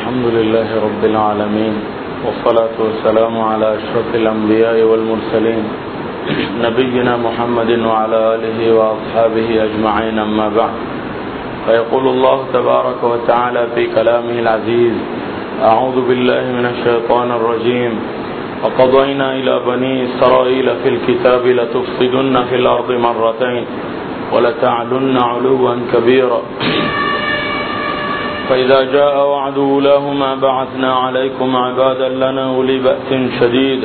الحمد لله رب العالمين والصلاة والسلام على أشرف الأنبياء والمرسلين نبينا محمد وعلى آله وأصحابه أجمعين أما بعد فيقول الله تبارك وتعالى في كلامه العزيز أعوذ بالله من الشيطان الرجيم وقضينا إلى بني إسرائيل في الكتاب لتفسدن في الأرض مرتين ولتعلن علوا كبيرا فإذا جاء وعد أولاهما بعثنا عليكم عبادا لنا أولي بأس شديد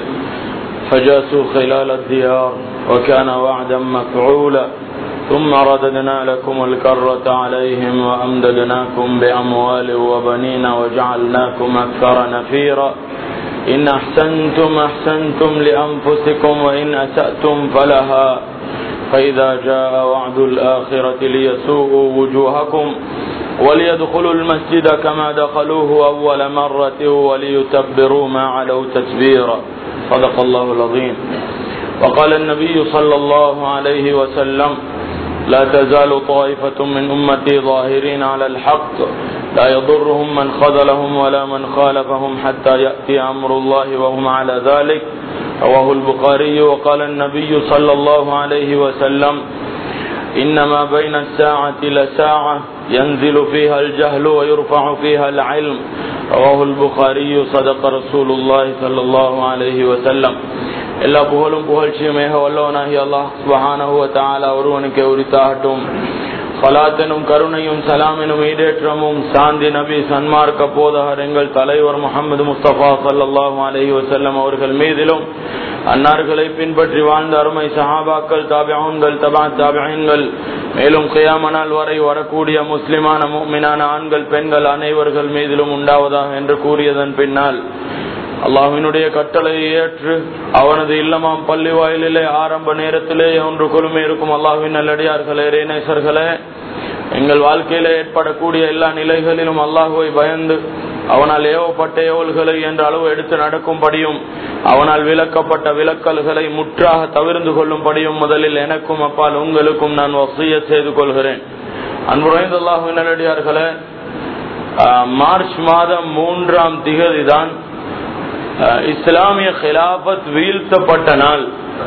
فجاسوا خلال الديار وكان وعدا مفعولا ثم رددنا لكم الكرة عليهم وأمددناكم بأموال وبنين وجعلناكم أكثر نفيرا إن أحسنتم أحسنتم لأنفسكم وإن أسأتم فلها فإذا جاء وعد الآخرة ليسوءوا وجوهكم وليدخلوا المسجد كما دخلوه أول مرة وليتبروا ما علوا تتبيرا صدق الله العظيم وقال النبي صلى الله عليه وسلم لا تزال طائفة من أمتي ظاهرين على الحق لا يضرهم من خذلهم ولا من خالفهم حتى يأتي أمر الله وهم على ذلك رواه البخاري وقال النبي صلى الله عليه وسلم إنما بين الساعة لساعة ينزل فيها الجهل ويرفع فيها العلم رواه البخاري صدق رسول الله صلى الله عليه وسلم எல்லா புகழும் புகழ்ச்சியுமேக வல்லவனாகி அல்லாஹ் சுபஹானஹுவ தாலா ஒருவனுக்கு உரித்தாகட்டும் சலாத்தனும் கருணையும் சலாமினும் ஈடேற்றமும் சாந்தி நபி சன்மார்க்க போதகர் எங்கள் தலைவர் முகமது முஸ்தபா சல்லாஹூ அலஹி வசல்லம் அவர்கள் மீதிலும் அன்னார்களை பின்பற்றி வாழ்ந்த அருமை சஹாபாக்கள் தாபியான்கள் தபா தாபியன்கள் மேலும் கியாமனால் வரை வரக்கூடிய முஸ்லிமான மீனான ஆண்கள் பெண்கள் அனைவர்கள் மீதிலும் உண்டாவதாக என்று கூறியதன் பின்னால் அல்லாஹினுடைய கட்டளையை ஏற்று அவனது இல்லமாம் பள்ளி வாயிலே ஆரம்ப நேரத்திலே ஒன்று கொழுமை இருக்கும் அல்லாஹின் நல்லடியார்களே ரேனேசர்களே எங்கள் வாழ்க்கையில ஏற்படக்கூடிய எல்லா நிலைகளிலும் அல்லாஹுவை பயந்து அவனால் ஏவப்பட்ட ஏவல்களை என்ற அளவு எடுத்து நடக்கும்படியும் அவனால் விளக்கப்பட்ட விளக்கல்களை முற்றாக தவிர்ந்து கொள்ளும்படியும் முதலில் எனக்கும் அப்பால் உங்களுக்கும் நான் வசிய செய்து கொள்கிறேன் அன்புரைந்த அல்லாஹுவின் நல்லடியார்களே மார்ச் மாதம் மூன்றாம் திகதி தான் இஸ்லாமிய கிலாபத் வீழ்த்தப்பட்ட நாள்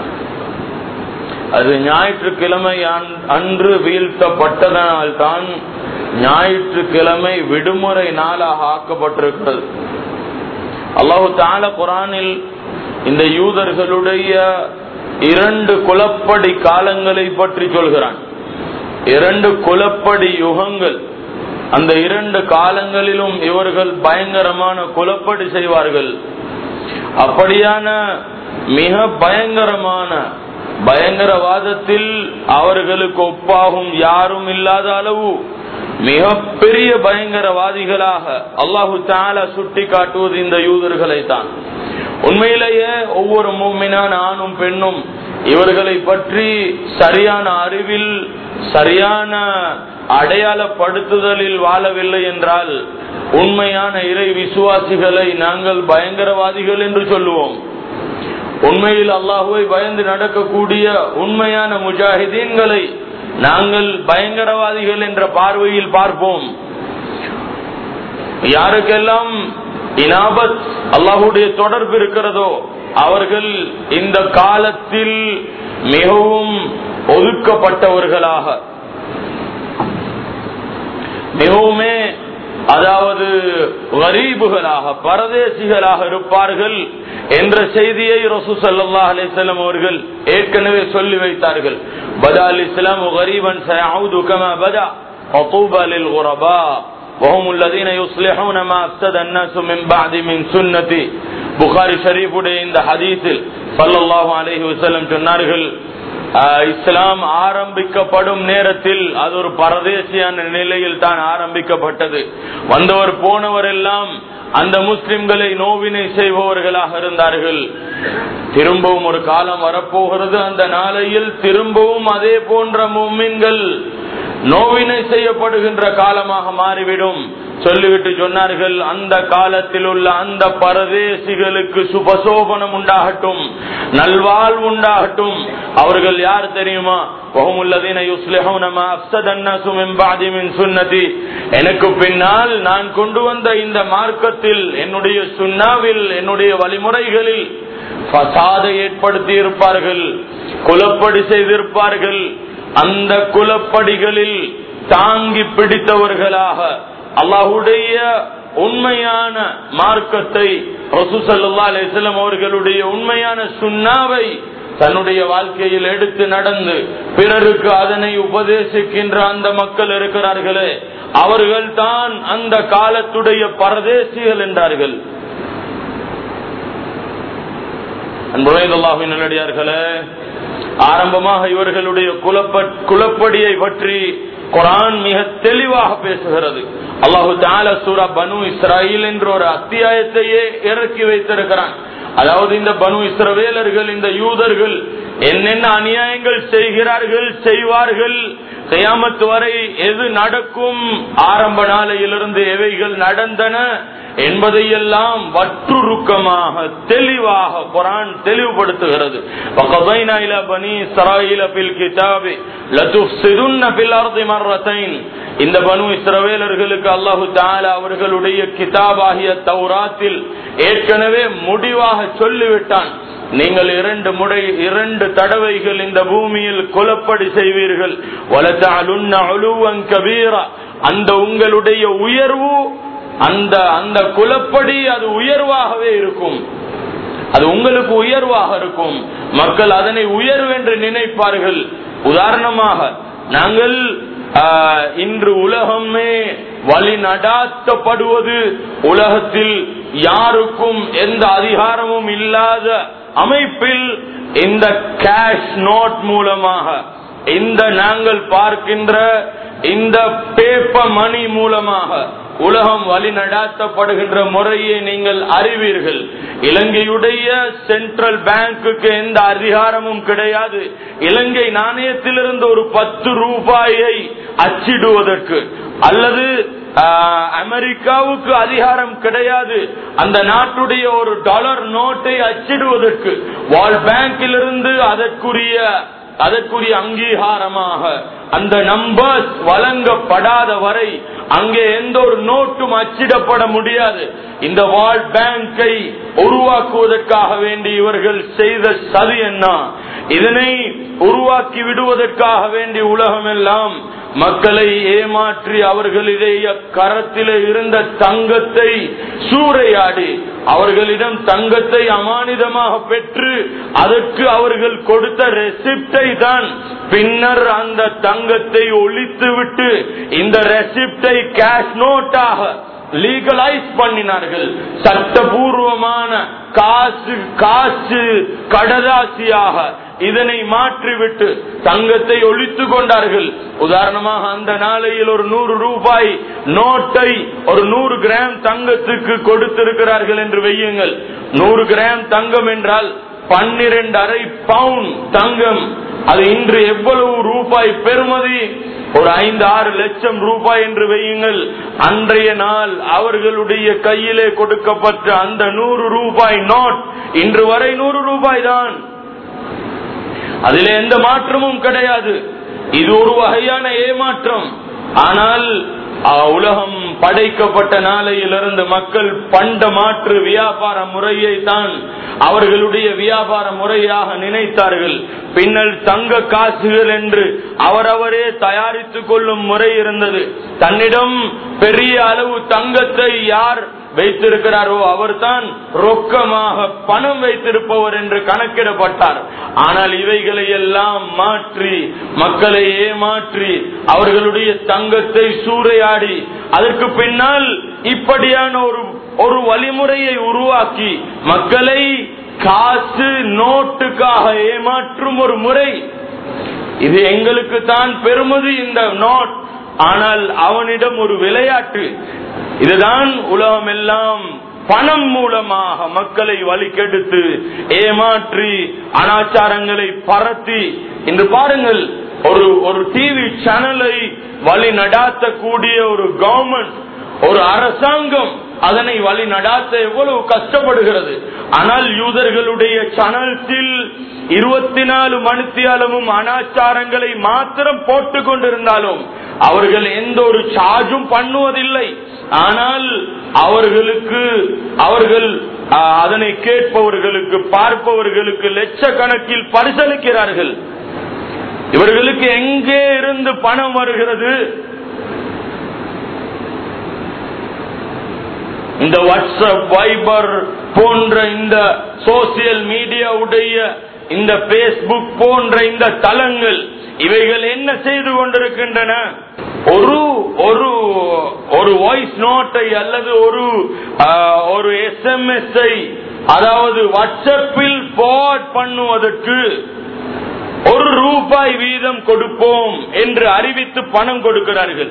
அது ஞாயிற்றுக்கிழமை அன்று வீழ்த்தப்பட்டதனால் தான் ஞாயிற்றுக்கிழமை விடுமுறை நாளாக ஆக்கப்பட்டிருக்கிறது அல்லாஹு தால குரானில் இந்த யூதர்களுடைய இரண்டு குலப்படி காலங்களை பற்றி சொல்கிறான் இரண்டு குலப்படி யுகங்கள் அந்த இரண்டு காலங்களிலும் இவர்கள் பயங்கரமான குலப்படி செய்வார்கள் அப்படியான மிக பயங்கரமான பயங்கரவாதத்தில் அவர்களுக்கு ஒப்பாகும் யாரும் இல்லாத அளவு மிக பெரிய பயங்கரவாதிகளாக அல்லாஹு தாலா சுட்டி காட்டுவது இந்த யூதர்களை தான் உண்மையிலேயே ஒவ்வொரு மூமினான ஆணும் பெண்ணும் இவர்களை பற்றி சரியான அறிவில் சரியான அடையாளப்படுத்துதலில் வாழவில்லை என்றால் உண்மையான இறை விசுவாசிகளை நாங்கள் பயங்கரவாதிகள் என்று சொல்லுவோம் உண்மையில் அல்லாஹுவை பயந்து நடக்கக்கூடிய உண்மையான முஜாஹிதீன்களை நாங்கள் பயங்கரவாதிகள் என்ற பார்வையில் பார்ப்போம் யாருக்கெல்லாம் இனாபத் அல்லாஹுடைய தொடர்பு இருக்கிறதோ அவர்கள் இந்த காலத்தில் மிகவும் ஒதுக்கப்பட்டவர்களாக மிகவுமே அதாவது கரீபுகளாக பரதேசிகளாக இருப்பார்கள் என்ற செய்தியை ரசூ சல்லா அலிசல்லம் அவர்கள் ஏற்கனவே சொல்லி வைத்தார்கள் பதா அல் இஸ்லாம் கரீபன் பதா فطوبى للغرباء وهم الذين يصلحون ما افسد الناس من بعد من سنتي புகாரி ஷரீஃபுடைய இந்த ஹதீஸில் சல்லல்லாஹு அலைஹி வஸல்லம் சொன்னார்கள் இஸ்லாம் ஆரம்பிக்கப்படும் நேரத்தில் அது ஒரு பரதேசியான நிலையில் தான் ஆரம்பிக்கப்பட்டது வந்தவர் போனவர் எல்லாம் அந்த முஸ்லிம்களை நோவினை செய்பவர்களாக இருந்தார்கள் திரும்பவும் ஒரு காலம் வரப்போகிறது அந்த நாளையில் திரும்பவும் அதே போன்ற மும்மின்கள் நோவினை செய்யப்படுகின்ற காலமாக மாறிவிடும் சொல்லிவிட்டு சொன்னார்கள் அந்த காலத்தில் உள்ள அந்த பரதேசிகளுக்கு சுபசோபனம் உண்டாகட்டும் நல்வாழ்வு உண்டாகட்டும் அவர்கள் யார் தெரியுமா எனக்கு பின்னால் நான் கொண்டு வந்த இந்த மார்க்கத்தில் என்னுடைய சுண்ணாவில் என்னுடைய வழிமுறைகளில் பசாதை ஏற்படுத்தி இருப்பார்கள் குலப்படி செய்திருப்பார்கள் அந்த குலப்படிகளில் தாங்கி பிடித்தவர்களாக அல்லாஹுடைய உண்மையான மார்க்கத்தை ரசூசல்லா அலிஸ்லாம் அவர்களுடைய உண்மையான சுண்ணாவை தன்னுடைய வாழ்க்கையில் எடுத்து நடந்து பிறருக்கு அதனை உபதேசிக்கின்ற அந்த மக்கள் இருக்கிறார்களே அவர்கள் தான் அந்த காலத்துடைய பரதேசிகள் என்றார்கள் அன்புழைந்தல்லாவின் நல்லடியார்களே ஆரம்பமாக இவர்களுடைய குலப்ப குலப்படியை பற்றி குரான் மிக தெளிவாக பேசுகிறது அல்லாஹு தால சூரா பனு இஸ்ராயில் என்ற ஒரு அத்தியாயத்தையே இறக்கி வைத்திருக்கிறான் அதாவது இந்த பனு இஸ்ரவேலர்கள் இந்த யூதர்கள் என்னென்ன அநியாயங்கள் செய்கிறார்கள் செய்வார்கள் கயாமத்து வரை எது நடக்கும் ஆரம்ப நாளையிலிருந்து எவைகள் நடந்தன என்பதையெல்லாம் வற்றுருக்கமாக தெளிவாக குரான் தெளிவுபடுத்துகிறது இந்த பனு இஸ்ரவேலர்களுக்கு அல்லாஹு தாலா அவர்களுடைய கிதாபாகிய தௌராத்தில் ஏற்கனவே முடிவாக சொல்லிவிட்டான் நீங்கள் இரண்டு முறை இரண்டு தடவைகள் இந்த பூமியில் குலப்படி செய்வீர்கள் கபீரா அந்த உங்களுடைய உயர்வு அந்த அந்த குலப்படி அது உயர்வாகவே இருக்கும் அது உங்களுக்கு உயர்வாக இருக்கும் மக்கள் அதனை உயர்வு என்று நினைப்பார்கள் உதாரணமாக நாங்கள் இன்று உலகமே வழி நடாத்தப்படுவது உலகத்தில் யாருக்கும் எந்த அதிகாரமும் இல்லாத அமைப்பில் இந்த கேஷ் நோட் மூலமாக இந்த நாங்கள் பார்க்கின்ற இந்த பேப்பர் மணி மூலமாக உலகம் வழி நடாத்தப்படுகின்ற முறையை நீங்கள் அறிவீர்கள் இலங்கையுடைய சென்ட்ரல் பேங்குக்கு எந்த அதிகாரமும் கிடையாது இலங்கை நாணயத்திலிருந்து ஒரு பத்து ரூபாயை அச்சிடுவதற்கு அல்லது அமெரிக்காவுக்கு அதிகாரம் கிடையாது அந்த நாட்டுடைய ஒரு டாலர் நோட்டை அச்சிடுவதற்கு வால் பேங்கிலிருந்து அதற்குரிய அதற்குரிய அங்கீகாரமாக அந்த நம்பர்ஸ் வழங்கப்படாத வரை அங்கே எந்த ஒரு நோட்டும் அச்சிடப்பட முடியாது இந்த வேர்ல்ட் பேங்கை உருவாக்குவதற்காக வேண்டி இவர்கள் செய்த சதி என்ன இதனை உருவாக்கி விடுவதற்காக வேண்டி உலகம் எல்லாம் மக்களை ஏமாற்றி அவர்களுடைய கரத்திலே இருந்த தங்கத்தை சூறையாடி அவர்களிடம் தங்கத்தை அமானிதமாக பெற்று அதற்கு அவர்கள் கொடுத்த ரெசிப்டை தான் பின்னர் அந்த தங்கத்தை ஒழித்து விட்டு இந்த ரெசிப்டை கேஷ் நோட்டாக லீகலைஸ் பண்ணினார்கள் சட்டபூர்வமான காசு காசு கடதாசியாக இதனை மாற்றிவிட்டு தங்கத்தை ஒழித்து கொண்டார்கள் உதாரணமாக அந்த நாளையில் ஒரு நூறு ரூபாய் நோட்டை ஒரு நூறு கிராம் தங்கத்துக்கு கொடுத்திருக்கிறார்கள் என்று வையுங்கள் நூறு கிராம் தங்கம் என்றால் பன்னிரண்டு அரை பவுண்ட் தங்கம் அது இன்று எவ்வளவு ரூபாய் பெறுமதி ஒரு ஐந்து ஆறு லட்சம் ரூபாய் என்று வையுங்கள் அன்றைய நாள் அவர்களுடைய கையிலே கொடுக்கப்பட்ட அந்த நூறு ரூபாய் நோட் இன்று வரை நூறு ரூபாய் தான் அதில் எந்த மாற்றமும் கிடையாது இது ஒரு வகையான ஏமாற்றம் ஆனால் உலகம் படைக்கப்பட்ட நாளையிலிருந்து மக்கள் பண்ட மாற்று வியாபார முறையை தான் அவர்களுடைய வியாபார முறையாக நினைத்தார்கள் பின்னர் தங்க காசுகள் என்று அவரவரே தயாரித்துக் கொள்ளும் முறை இருந்தது தன்னிடம் பெரிய அளவு தங்கத்தை யார் வைத்திருக்கிறாரோ அவர்தான் ரொக்கமாக பணம் வைத்திருப்பவர் என்று கணக்கிடப்பட்டார் ஆனால் இவைகளை எல்லாம் மாற்றி மக்களை ஏமாற்றி அவர்களுடைய தங்கத்தை சூறையாடி அதற்கு பின்னால் இப்படியான ஒரு ஒரு வழிமுறையை உருவாக்கி மக்களை காசு நோட்டுக்காக ஏமாற்றும் ஒரு முறை இது எங்களுக்கு தான் பெருமதி இந்த நோட் ஆனால் அவனிடம் ஒரு விளையாட்டு இதுதான் உலகம் எல்லாம் பணம் மூலமாக மக்களை வழிகெடுத்து ஏமாற்றி அனாச்சாரங்களை பரத்தி இன்று பாருங்கள் ஒரு ஒரு டிவி சேனலை வழி நடாத்தக்கூடிய ஒரு கவர்மெண்ட் ஒரு அரசாங்கம் அதனை வழி நடாத்த எவ்வளவு கஷ்டப்படுகிறது ஆனால் யூதர்களுடைய சனல்ஸில் இருபத்தி நாலு மணித்தியாலமும் அனாச்சாரங்களை மாத்திரம் போட்டுக் கொண்டிருந்தாலும் அவர்கள் எந்த ஒரு சார்ஜும் பண்ணுவதில்லை ஆனால் அவர்களுக்கு அவர்கள் ஆஹ், அதனை கேட்பவர்களுக்கு பார்ப்பவர்களுக்கு லட்சக்கணக்கில் பரிசளிக்கிறார்கள் இவர்களுக்கு எங்கே இருந்து பணம் வருகிறது இந்த வாட்ஸ்அப் வைபர் போன்ற இந்த சோசியல் மீடியாவுடைய இந்த பேஸ்புக் போன்ற இந்த தளங்கள் இவைகள் என்ன செய்து கொண்டிருக்கின்றன ஒரு ஒரு ஒரு வாய்ஸ் நோட்டை அல்லது ஒரு ஆஹ், ஒரு எஸ்எம்எஸ் ஐ அதாவது வாட்ஸ்அப்பில் போர்ட் பண்ணுவதற்கு ஒரு ரூபாய் வீதம் கொடுப்போம் என்று அறிவித்து பணம் கொடுக்கிறார்கள்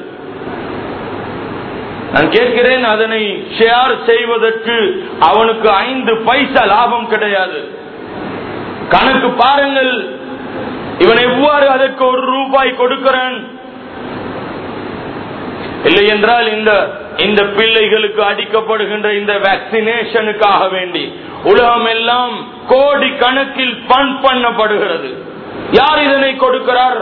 நான் கேட்கிறேன் அதனை ஷேர் செய்வதற்கு அவனுக்கு ஐந்து பைசா லாபம் கிடையாது கணக்கு பாருங்கள் இவன் எவ்வாறு அதற்கு ஒரு ரூபாய் கொடுக்கிறான் இல்லை என்றால் இந்த இந்த பிள்ளைகளுக்கு அடிக்கப்படுகின்ற இந்த வேக்சினேஷனுக்காக வேண்டி உலகம் எல்லாம் கோடி கணக்கில் பண் பண்ணப்படுகிறது யார் இதனை கொடுக்கிறார்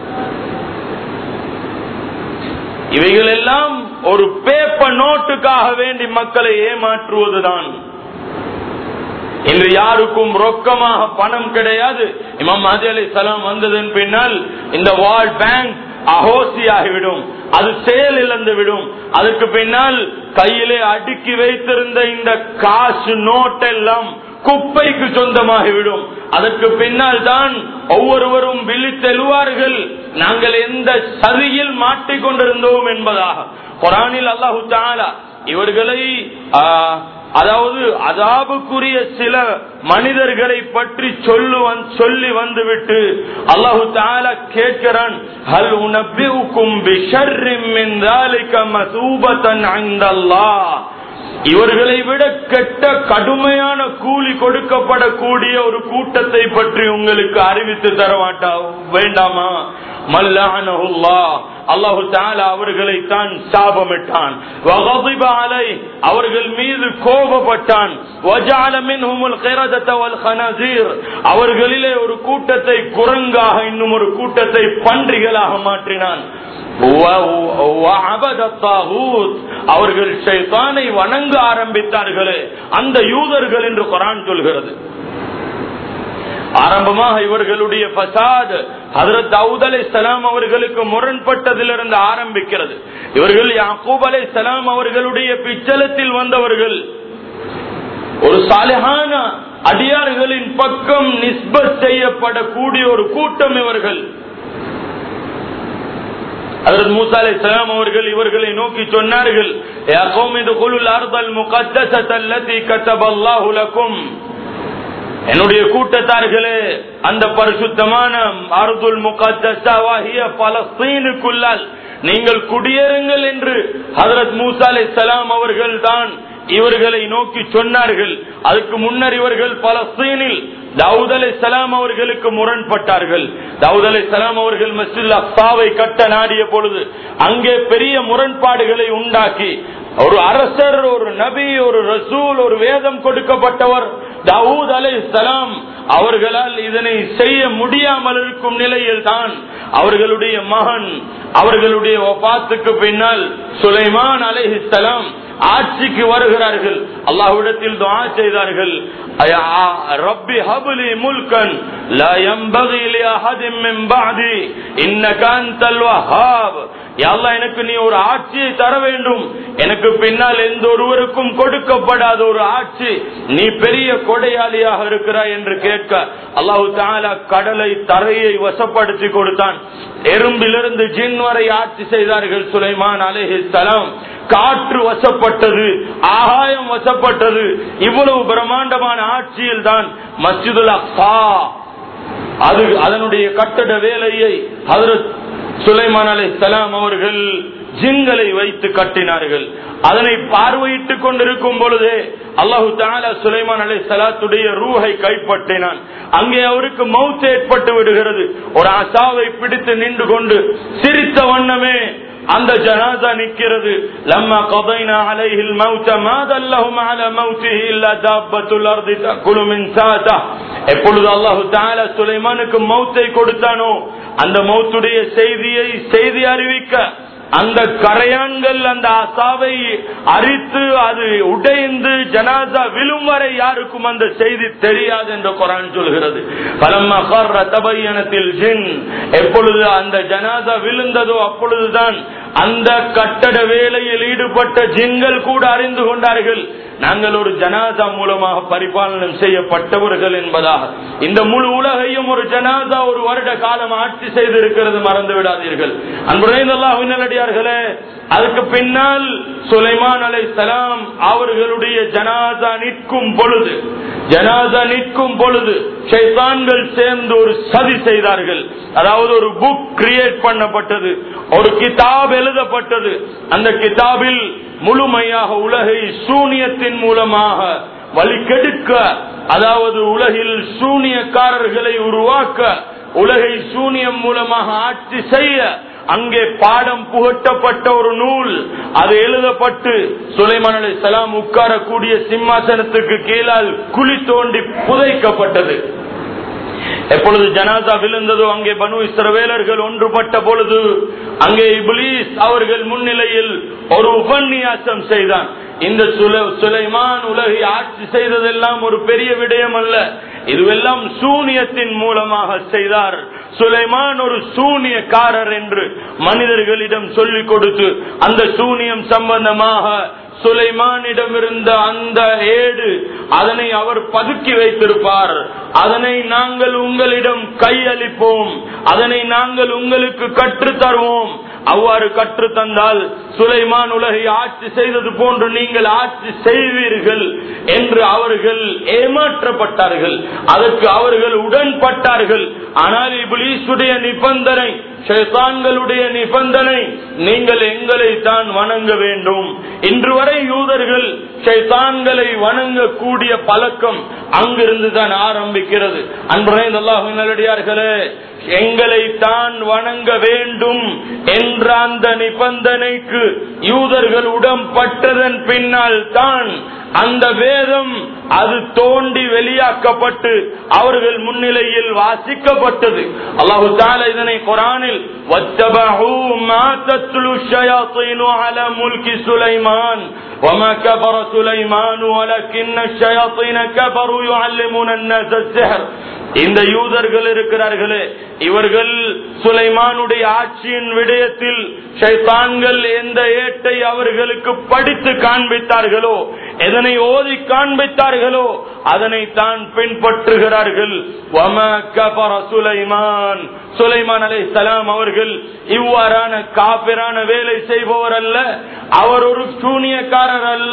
இவைகள் எல்லாம் ஒரு பேப்பர் நோட்டுக்காக வேண்டி மக்களை ஏமாற்றுவதுதான் இன்று யாருக்கும் ரொக்கமாக பணம் கிடையாது இமாம் மஹதி அலி சலாம் வந்ததன் பின்னால் இந்த வால் பேங்க் அகோசியாகிவிடும் அது செயல் இழந்து விடும் அதற்கு பின்னால் கையிலே அடுக்கி வைத்திருந்த இந்த காசு நோட் எல்லாம் குப்பைக்கு சொந்தமாகிவிடும் அதற்கு பின்னால் தான் ஒவ்வொருவரும் விழித்தெழுவார்கள் நாங்கள் எந்த சதியில் மாட்டிக்கொண்டிருந்தோம் என்பதாக குரானில் அல்லாஹு தாலா இவர்களை ஆ, அதாவது அதாபுக்குரிய சில மனிதர்களை பற்றி சொல்லுவன் சொல்லி வந்துவிட்டு அல்லாஹு தாலா கேட்கிறான் ஹல் உனபிஉக்கும் பிஷர்ரின் மின் ذلك மசூபத்தன் அந்தல்லாஹ் இவர்களை விட கெட்ட கடுமையான கூலி கொடுக்கப்படக்கூடிய ஒரு கூட்டத்தை பற்றி உங்களுக்கு அறிவித்து தர மாட்டா வேண்டாமா மல்லானஹுல்லா அல்லாஹு தாலா அவர்களை தான் சாபமிட்டான் வகதிப அலை அவர்கள் மீது கோபப்பட்டான் வஜஅல மின்ஹுமுல் கிரதத வல் கனசீர் அவர்களிலே ஒரு கூட்டத்தை குரங்காக இன்னும் ஒரு கூட்டத்தை பன்றிகளாக மாற்றினான் வ- வஅபத தாகூத். அவர்கள் ஷைத்தானை வணங்க ஆரம்பித்தார்களே அந்த யூதர்கள் என்று குரான் சொல்கிறது ஆரம்பமாக இவர்களுடைய பசாத் ஹதரத் தாவூத் அலை சலாம் அவர்களுக்கு முரண்பட்டதிலிருந்து ஆரம்பிக்கிறது இவர்கள் யாக்கூப் அலை சலாம் அவர்களுடைய பிச்சலத்தில் வந்தவர்கள் ஒரு சாலிஹான அடியார்களின் பக்கம் நிஸ்பத் செய்யப்படக்கூடிய ஒரு கூட்டம் இவர்கள் அதற்கு மூசா அலை சலாம் அவர்கள் இவர்களை நோக்கி சொன்னார்கள் "யா கௌமி துகுலுல் அர்தல் முகத்தஸத அல்லதி கதபல்லாஹு லக்கும்." என்னுடைய கூட்டத்தார்களே அந்த பரிசுத்தமான அர்துல் முகத்தஸாவாகிய பலஸ்தீனுக்குள்ளால் நீங்கள் குடியேறுங்கள் என்று ஹதரத் மூசா அலை சலாம் அவர்கள் தான் இவர்களை நோக்கி சொன்னார்கள் அதுக்கு முன்னர் இவர்கள் பலஸ்தீனில் தாவூத் அலை சலாம் அவர்களுக்கு முரண்பட்டார்கள் தாவூத் அலை சலாம் அவர்கள் மஸ்ஜித் அக்சாவை கட்ட நாடிய பொழுது அங்கே பெரிய முரண்பாடுகளை உண்டாக்கி ஒரு அரசர் ஒரு நபி ஒரு ரசூல் ஒரு வேதம் கொடுக்கப்பட்டவர் தாவூத் அலை சலாம் அவர்களால் இதனை செய்ய முடியாமல் இருக்கும் நிலையில் தான் அவர்களுடைய மகன் அவர்களுடைய ஒபாத்துக்கு பின்னால் சுலைமான் அலைஹிஸ்ஸலாம் ஆட்சிக்கு வருகிறார்கள் அல்லாஹ்விடத்தில் துஆ செய்தார்கள் அயா ரப்பி ஹப்லி முல்கன் லா யம்பகி லி அஹதின் மின் பஅதி இன்னக அன்தல் வஹ்ஹாப் யா அல்லாஹ் எனக்கு நீ ஒரு ஆட்சியை தர வேண்டும் எனக்கு பின்னால் எந்த ஒருவருக்கும் கொடுக்கப்படாத ஒரு ஆட்சி நீ பெரிய கொடையாளியாக இருக்கிறாய் என்று கேட்க அல்லாஹு தாலா கடலை தரையை வசப்படுத்தி கொடுத்தான் எறும்பிலிருந்து ஜின் வரை ஆட்சி செய்தார்கள் சுலைமான் அலேஹி சலாம் காற்று வசப்பட்டது ஆகாயம் வசப்பட்டது இவ்வளவு பிரம்மாண்டமான ஆட்சியில் தான் மஸ்ஜிதுல் அக்ஸா அது அதனுடைய கட்டட வேலையை ஹதரத் சுலைமான் அலை சலாம் அவர்கள் ஜின்களை வைத்து கட்டினார்கள் அதனை பார்வையிட்டுக் கொண்டிருக்கும் பொழுதே அல்லாஹு தாலா சுலைமான் அலை சலாத்துடைய ரூஹை கைப்பற்றினான் அங்கே அவருக்கு மவுத் ஏற்பட்டு விடுகிறது ஒரு அசாவை பிடித்து நின்று கொண்டு சிரித்த வண்ணமே அந்த ஜனாதா நிக்கிறது லம்மா கதைனா அலைஹில் மௌத்த மாதல்லஹும் அல மௌத்திஹி இல்லா தாப்பத்துல் அர்தி தக்குலு மின் சாதா எப்பொழுது அல்லாஹு தஆலா சுலைமானுக்கு மௌத்தை கொடுத்தானோ அந்த மௌத்துடைய செய்தியை செய்தி அறிவிக்க அந்த கரையான்கள் அந்த அசாவை அரித்து அது உடைந்து ஜனாதா விழும் வரை யாருக்கும் அந்த செய்தி தெரியாது என்று குரான் சொல்கிறது பலம்மா கர்ர தபையனத்தில் ஜின் எப்பொழுது அந்த ஜனாதா விழுந்ததோ அப்பொழுதுதான் அந்த கட்டட வேலையில் ஈடுபட்ட ஜின்கள் கூட அறிந்து கொண்டார்கள் நாங்கள் ஒரு ஜனாதா மூலமாக பரிபாலனம் செய்யப்பட்டவர்கள் என்பதாக இந்த முழு உலகையும் ஒரு ஜனாதா ஒரு வருட காலம் ஆட்சி செய்திருக்கிறது மறந்து விடாதீர்கள் அன்புடையர்களே அதுக்கு பின்னால் சுலைமான் அலை சலாம் அவர்களுடைய ஜனாதா நிற்கும் பொழுது ஜனாதா நிற்கும் பொழுது ஷைத்தான்கள் சேர்ந்து ஒரு சதி செய்தார்கள் அதாவது ஒரு புக் கிரியேட் பண்ணப்பட்டது ஒரு கிதாப் எழுதப்பட்டது அந்த கிதாபில் முழுமையாக உலகை சூனியத்தின் மூலமாக வழிகெடுக்க அதாவது உலகில் சூனியக்காரர்களை உருவாக்க உலகை சூனியம் மூலமாக ஆட்சி செய்ய அங்கே பாடம் புகட்டப்பட்ட ஒரு நூல் அது எழுதப்பட்டு சுலைமான் அலி சலாம் உட்காரக்கூடிய சிம்மாசனத்துக்கு கீழால் குழி தோண்டி புதைக்கப்பட்டது எப்பொழுது ஜனாதா விழுந்ததோ அங்கே பனு இஸ்ரவேலர்கள் ஒன்றுபட்ட பொழுது அங்கே இப்லீஸ் அவர்கள் முன்னிலையில் ஒரு உபன்யாசம் செய்தான் இந்த சுலைமான் உலகை ஆட்சி செய்ததெல்லாம் ஒரு பெரிய விடயம் அல்ல இதுவெல்லாம் சூனியத்தின் மூலமாக செய்தார் சுலைமான் ஒரு சூனியக்காரர் என்று மனிதர்களிடம் சொல்லிக் கொடுத்து அந்த சூனியம் சம்பந்தமாக சுலைமானிடம் இருந்த அந்த ஏடு அதனை அவர் பதுக்கி வைத்திருப்பார் அதனை நாங்கள் உங்களிடம் கையளிப்போம் அதனை நாங்கள் உங்களுக்கு கற்று தருவோம் அவ்வாறு கற்று தந்தால் சுலைமான் உலகை ஆட்சி செய்தது போன்று நீங்கள் ஆட்சி செய்வீர்கள் என்று அவர்கள் ஏமாற்றப்பட்டார்கள் அதற்கு அவர்கள் உடன்பட்டார்கள் ஆனால் இபிலீசுடைய நிபந்தனை ஷேத்தான்களுடைய நிபந்தனை நீங்கள் எங்களை தான் வணங்க வேண்டும் இன்று வரை யூதர்கள் ஷைத்தான்களை வணங்கக்கூடிய பழக்கம் அங்கிருந்து தான் ஆரம்பிக்கிறது அன்புரை நல்லடியார்களே எங்களை தான் வணங்க வேண்டும் என்ற அந்த நிபந்தனைக்கு யூதர்கள் உடம்பட்டதன் பின்னால் தான் அந்த வேதம் அது தோண்டி வெளியாக்கப்பட்டு அவர்கள் முன்னிலையில் வாசிக்கப்பட்டது அல்லாஹு தால இதனை குரானில் واتبعوا ما تتلو الشياطين على ملك سليمان وما كفر سليمان ولكن الشياطين كفروا يعلمون الناس السحر இந்த யூதர்கள் இருக்கிறார்களே இவர்கள் சுலைமானுடைய ஆட்சியின் விடயத்தில் ஷைத்தான்கள் எந்த ஏட்டை அவர்களுக்கு படித்து காண்பித்தார்களோ எதனை ஓதி காண்பித்தார்களோ அதனை தான் பின்பற்றுகிறார்கள் சுலைமான் சுலைமான் அலை சலாம் அவர்கள் இவ்வாறான காப்பிரான வேலை செய்பவர் அல்ல அவர் ஒரு சூனியக்காரர் அல்ல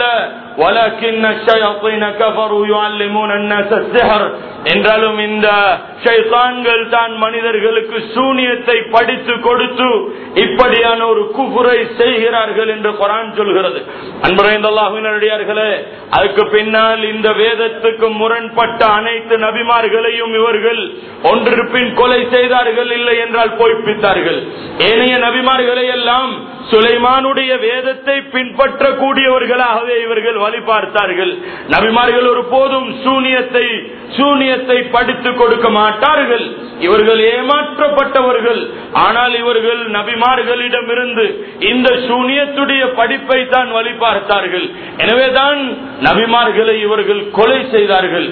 என்றாலும் இந்த ஷைத்தான்கள் தான் மனிதர்களுக்கு சூனியத்தை படித்து கொடுத்து இப்படியான ஒரு குபுரை செய்கிறார்கள் என்று குரான் சொல்கிறது அன்பரைந்தல்லாஹினடியார்களே அதுக்கு பின்னால் இந்த வேதத்துக்கு முரண்பட்ட அனைத்து நபிமார்களையும் இவர்கள் ஒன்றிருப்பின் கொலை செய்தார்கள் இல்லை என்றால் பொய்ப்பித்தார்கள் ஏனைய நபிமார்களை எல்லாம் சுலைமானுடைய வேதத்தை பின்பற்றக்கூடியவர்களாகவே இவர்கள் வழி பார்த்தார்கள் நபிமார்கள் ஒரு போதும் சூனியத்தை சூனியத்தை படித்து கொடுக்க மாட்டார்கள் இவர்கள் ஏமாற்றப்பட்டவர்கள் ஆனால் இவர்கள் நபிமார்களிடம் இருந்து இந்த சூனியத்துடைய படிப்பை தான் வழி பார்த்தார்கள் எனவேதான் நபிமார்களை இவர்கள் கொலை செய்தார்கள்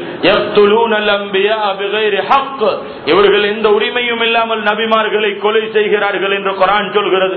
இவர்கள் எந்த உரிமையும் இல்லாமல் நபிமார்களை கொலை செய்கிறார்கள் என்று குரான் சொல்கிறது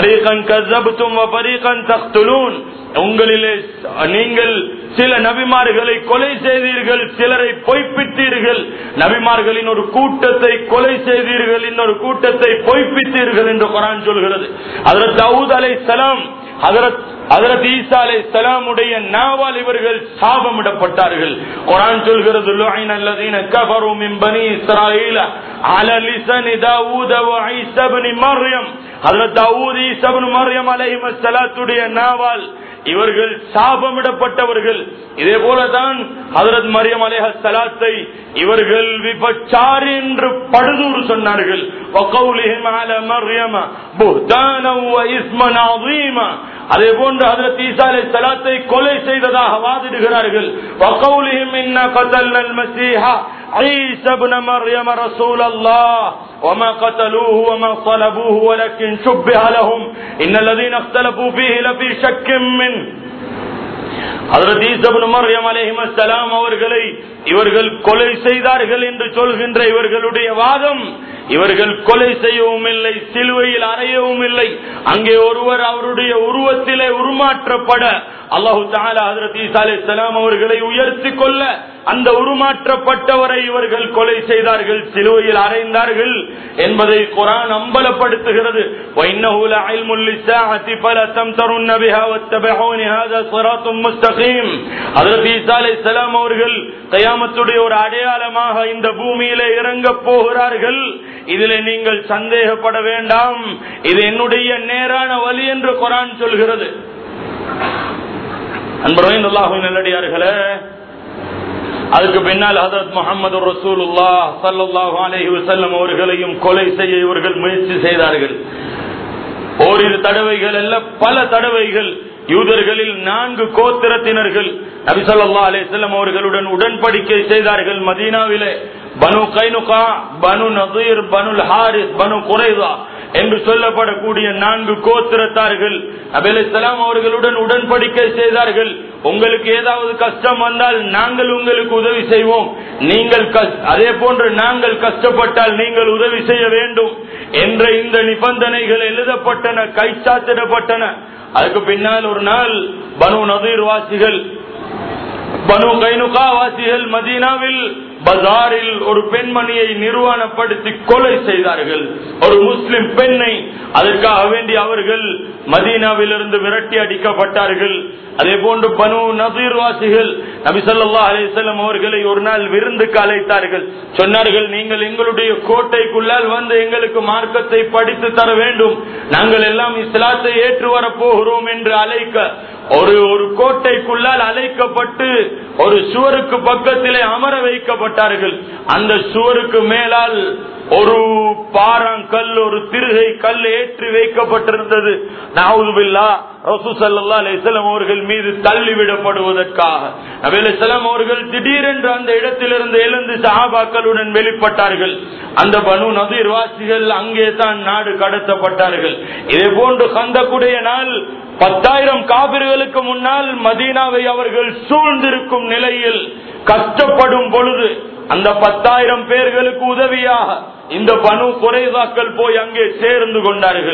உங்களிலே நீங்கள் சில நபிமார்களை கொலை செய்தீர்கள் சிலரை பொய்ப்பித்தீர்கள் நபிமார்களின் ஒரு கூட்டத்தை கொலை செய்தீர்கள் இன்னொரு கூட்டத்தை பொய்ப்பித்தீர்கள் என்று குரான் சொல்கிறது அதில் தவுத் அலை சலாம் அதரத் ஈசா அலை சலாமுடைய நாவால் இவர்கள் சாபமிடப்பட்டார்கள் குரான் சொல்கிறது லுஐன அல்லதீன கஃபரு மின் பனி இஸ்ராயீல அல லிஸானி தாவூத வ ஈஸா இப்னு மர்யம் ஹஜ்ரத் தாவூத் ஈஸா இப்னு மர்யம் அலைஹிஸ்ஸலாத்துடைய நாவால் இவர்கள் சாபமிடப்பட்டவர்கள் இதே போலதான் ஹதரத் மரியம் அலேஹ சலாத்தை இவர்கள் விபச்சாரி என்று படுதூறு சொன்னார்கள் وقولهم على مريم بهتانا وإثما عظيما அதே போன்று ஹதரத் ஈசா அலை சலாத்தை கொலை செய்ததாக வாதிடுகிறார்கள் وقولهم إنا قتلنا المسيح عيسى ابن مريم رسول الله وما قتلوه وما صلبوه ولكن شبه لهم إن الذين اختلفوا فيه لفي شك منه ஹதரத் ஈசபன் மரியம் அலைஹிமஸ்ஸலாம் அவர்களை இவர்கள் கொலை செய்தார்கள் என்று சொல்கின்ற இவர்களுடைய வாதம் இவர்கள் கொலை செய்யவும் இல்லை சிலுவையில் அறையவும் இல்லை அங்கே ஒருவர் அவருடைய உருவத்திலே உருமாற்றப்பட அல்லாஹு தாலா ஹதரத் ஈசா அலைஹிஸ்ஸலாம் அவர்களை உயர்த்தி கொள்ள அந்த உருமாற்றப்பட்டவரை இவர்கள் கொலை செய்தார்கள் சிலுவையில் அறைந்தார்கள் என்பதை குரான் அம்பலப்படுத்துகிறது وَإِنَّهُ لَعِلْمٌ لِلسَّاعَةِ فَلَا تَمْتَرُنَّ بِهَا وَاتَّبِعُونِ هَذَا صِرَاطٌ مُسْتَقِيمٌ ஹஜ்ரத் ஈசா அலைஹிஸ்ஸலாம் அவர்கள் கயாமத்துடைய ஒரு அடையாளமாக இந்த பூமியிலே இறங்க போகிறார்கள் இதிலே நீங்கள் சந்தேகப்பட வேண்டாம் இது என்னுடைய நேரான வழி என்று குரான் சொல்கிறது அன்புரையும் அல்லாஹுவின் நல்லடியார்களே அதுக்கு பின்னால் ஹதரத் முகமது ரசூலுல்லா சல்லாஹு அலஹி வசல்லம் அவர்களையும் கொலை செய்ய இவர்கள் முயற்சி செய்தார்கள் ஓரிரு தடவைகள் அல்ல பல தடவைகள் யூதர்களில் நான்கு கோத்திரத்தினர்கள் நபிசல்லா அலிசல்லம் அவர்களுடன் உடன்படிக்கை செய்தார்கள் மதீனாவிலே பனு கைனுகா பனு நசீர் பனு ஹாரிஸ் பனு குறைதா என்று சொல்லப்படக்கூடிய நான்கு கோத்திரத்தார்கள் அபிலாம் அவர்களுடன் உடன்படிக்கை செய்தார்கள் உங்களுக்கு ஏதாவது கஷ்டம் வந்தால் நாங்கள் உங்களுக்கு உதவி செய்வோம் நீங்கள் அதே போன்று நாங்கள் கஷ்டப்பட்டால் நீங்கள் உதவி செய்ய வேண்டும் என்ற இந்த நிபந்தனைகள் எழுதப்பட்டன கைச்சாத்திடப்பட்டன அதுக்கு பின்னால் ஒரு நாள் பனு நதீர் வாசிகள் பனு கைனுகா வாசிகள் மதீனாவில் பஜாரில் ஒரு பெண்மணியை நிர்வாணப்படுத்தி கொலை செய்தார்கள் ஒரு முஸ்லிம் பெண்ணை அதற்காக வேண்டி அவர்கள் மதீனாவிலிருந்து விரட்டி அடிக்கப்பட்டார்கள் அதே போன்று பனு நசீர் வாசிகள் நபிசல்லா அலிசல்லம் அவர்களை ஒரு நாள் விருந்துக்கு அழைத்தார்கள் சொன்னார்கள் நீங்கள் எங்களுடைய கோட்டைக்குள்ளால் வந்து எங்களுக்கு மார்க்கத்தை படித்து தர வேண்டும் நாங்கள் எல்லாம் இஸ்லாத்தை ஏற்று வரப் போகிறோம் என்று அழைக்க ஒரு ஒரு கோட்டைக்குள்ளால் அழைக்கப்பட்டு ஒரு சுவருக்கு பக்கத்திலே அமர வைக்கப்பட்டார்கள் அந்த சுவருக்கு மேலால் ஒரு பாறாங்கல் ஒரு திருகை கல் ஏற்றி வைக்கப்பட்டிருந்தது நாவுதுபில்லா ரசூசல்லா அலிஸ்லாம் அவர்கள் மீது தள்ளிவிடப்படுவதற்காக நபிலாம் அவர்கள் திடீரென்று அந்த இடத்திலிருந்து எழுந்து சஹாபாக்களுடன் வெளிப்பட்டார்கள் அந்த பனு நதீர் வாசிகள் அங்கே தான் நாடு கடத்தப்பட்டார்கள் இதே போன்று கந்தக்குடைய நாள் பத்தாயிரம் காபிர்களுக்கு முன்னால் மதீனாவை அவர்கள் சூழ்ந்திருக்கும் நிலையில் கஷ்டப்படும் பொழுது அந்த பத்தாயிரம் பேர்களுக்கு உதவியாக இந்த பனு குறைதாக்கள் போய் அங்கே சேர்ந்து கொண்டார்கள்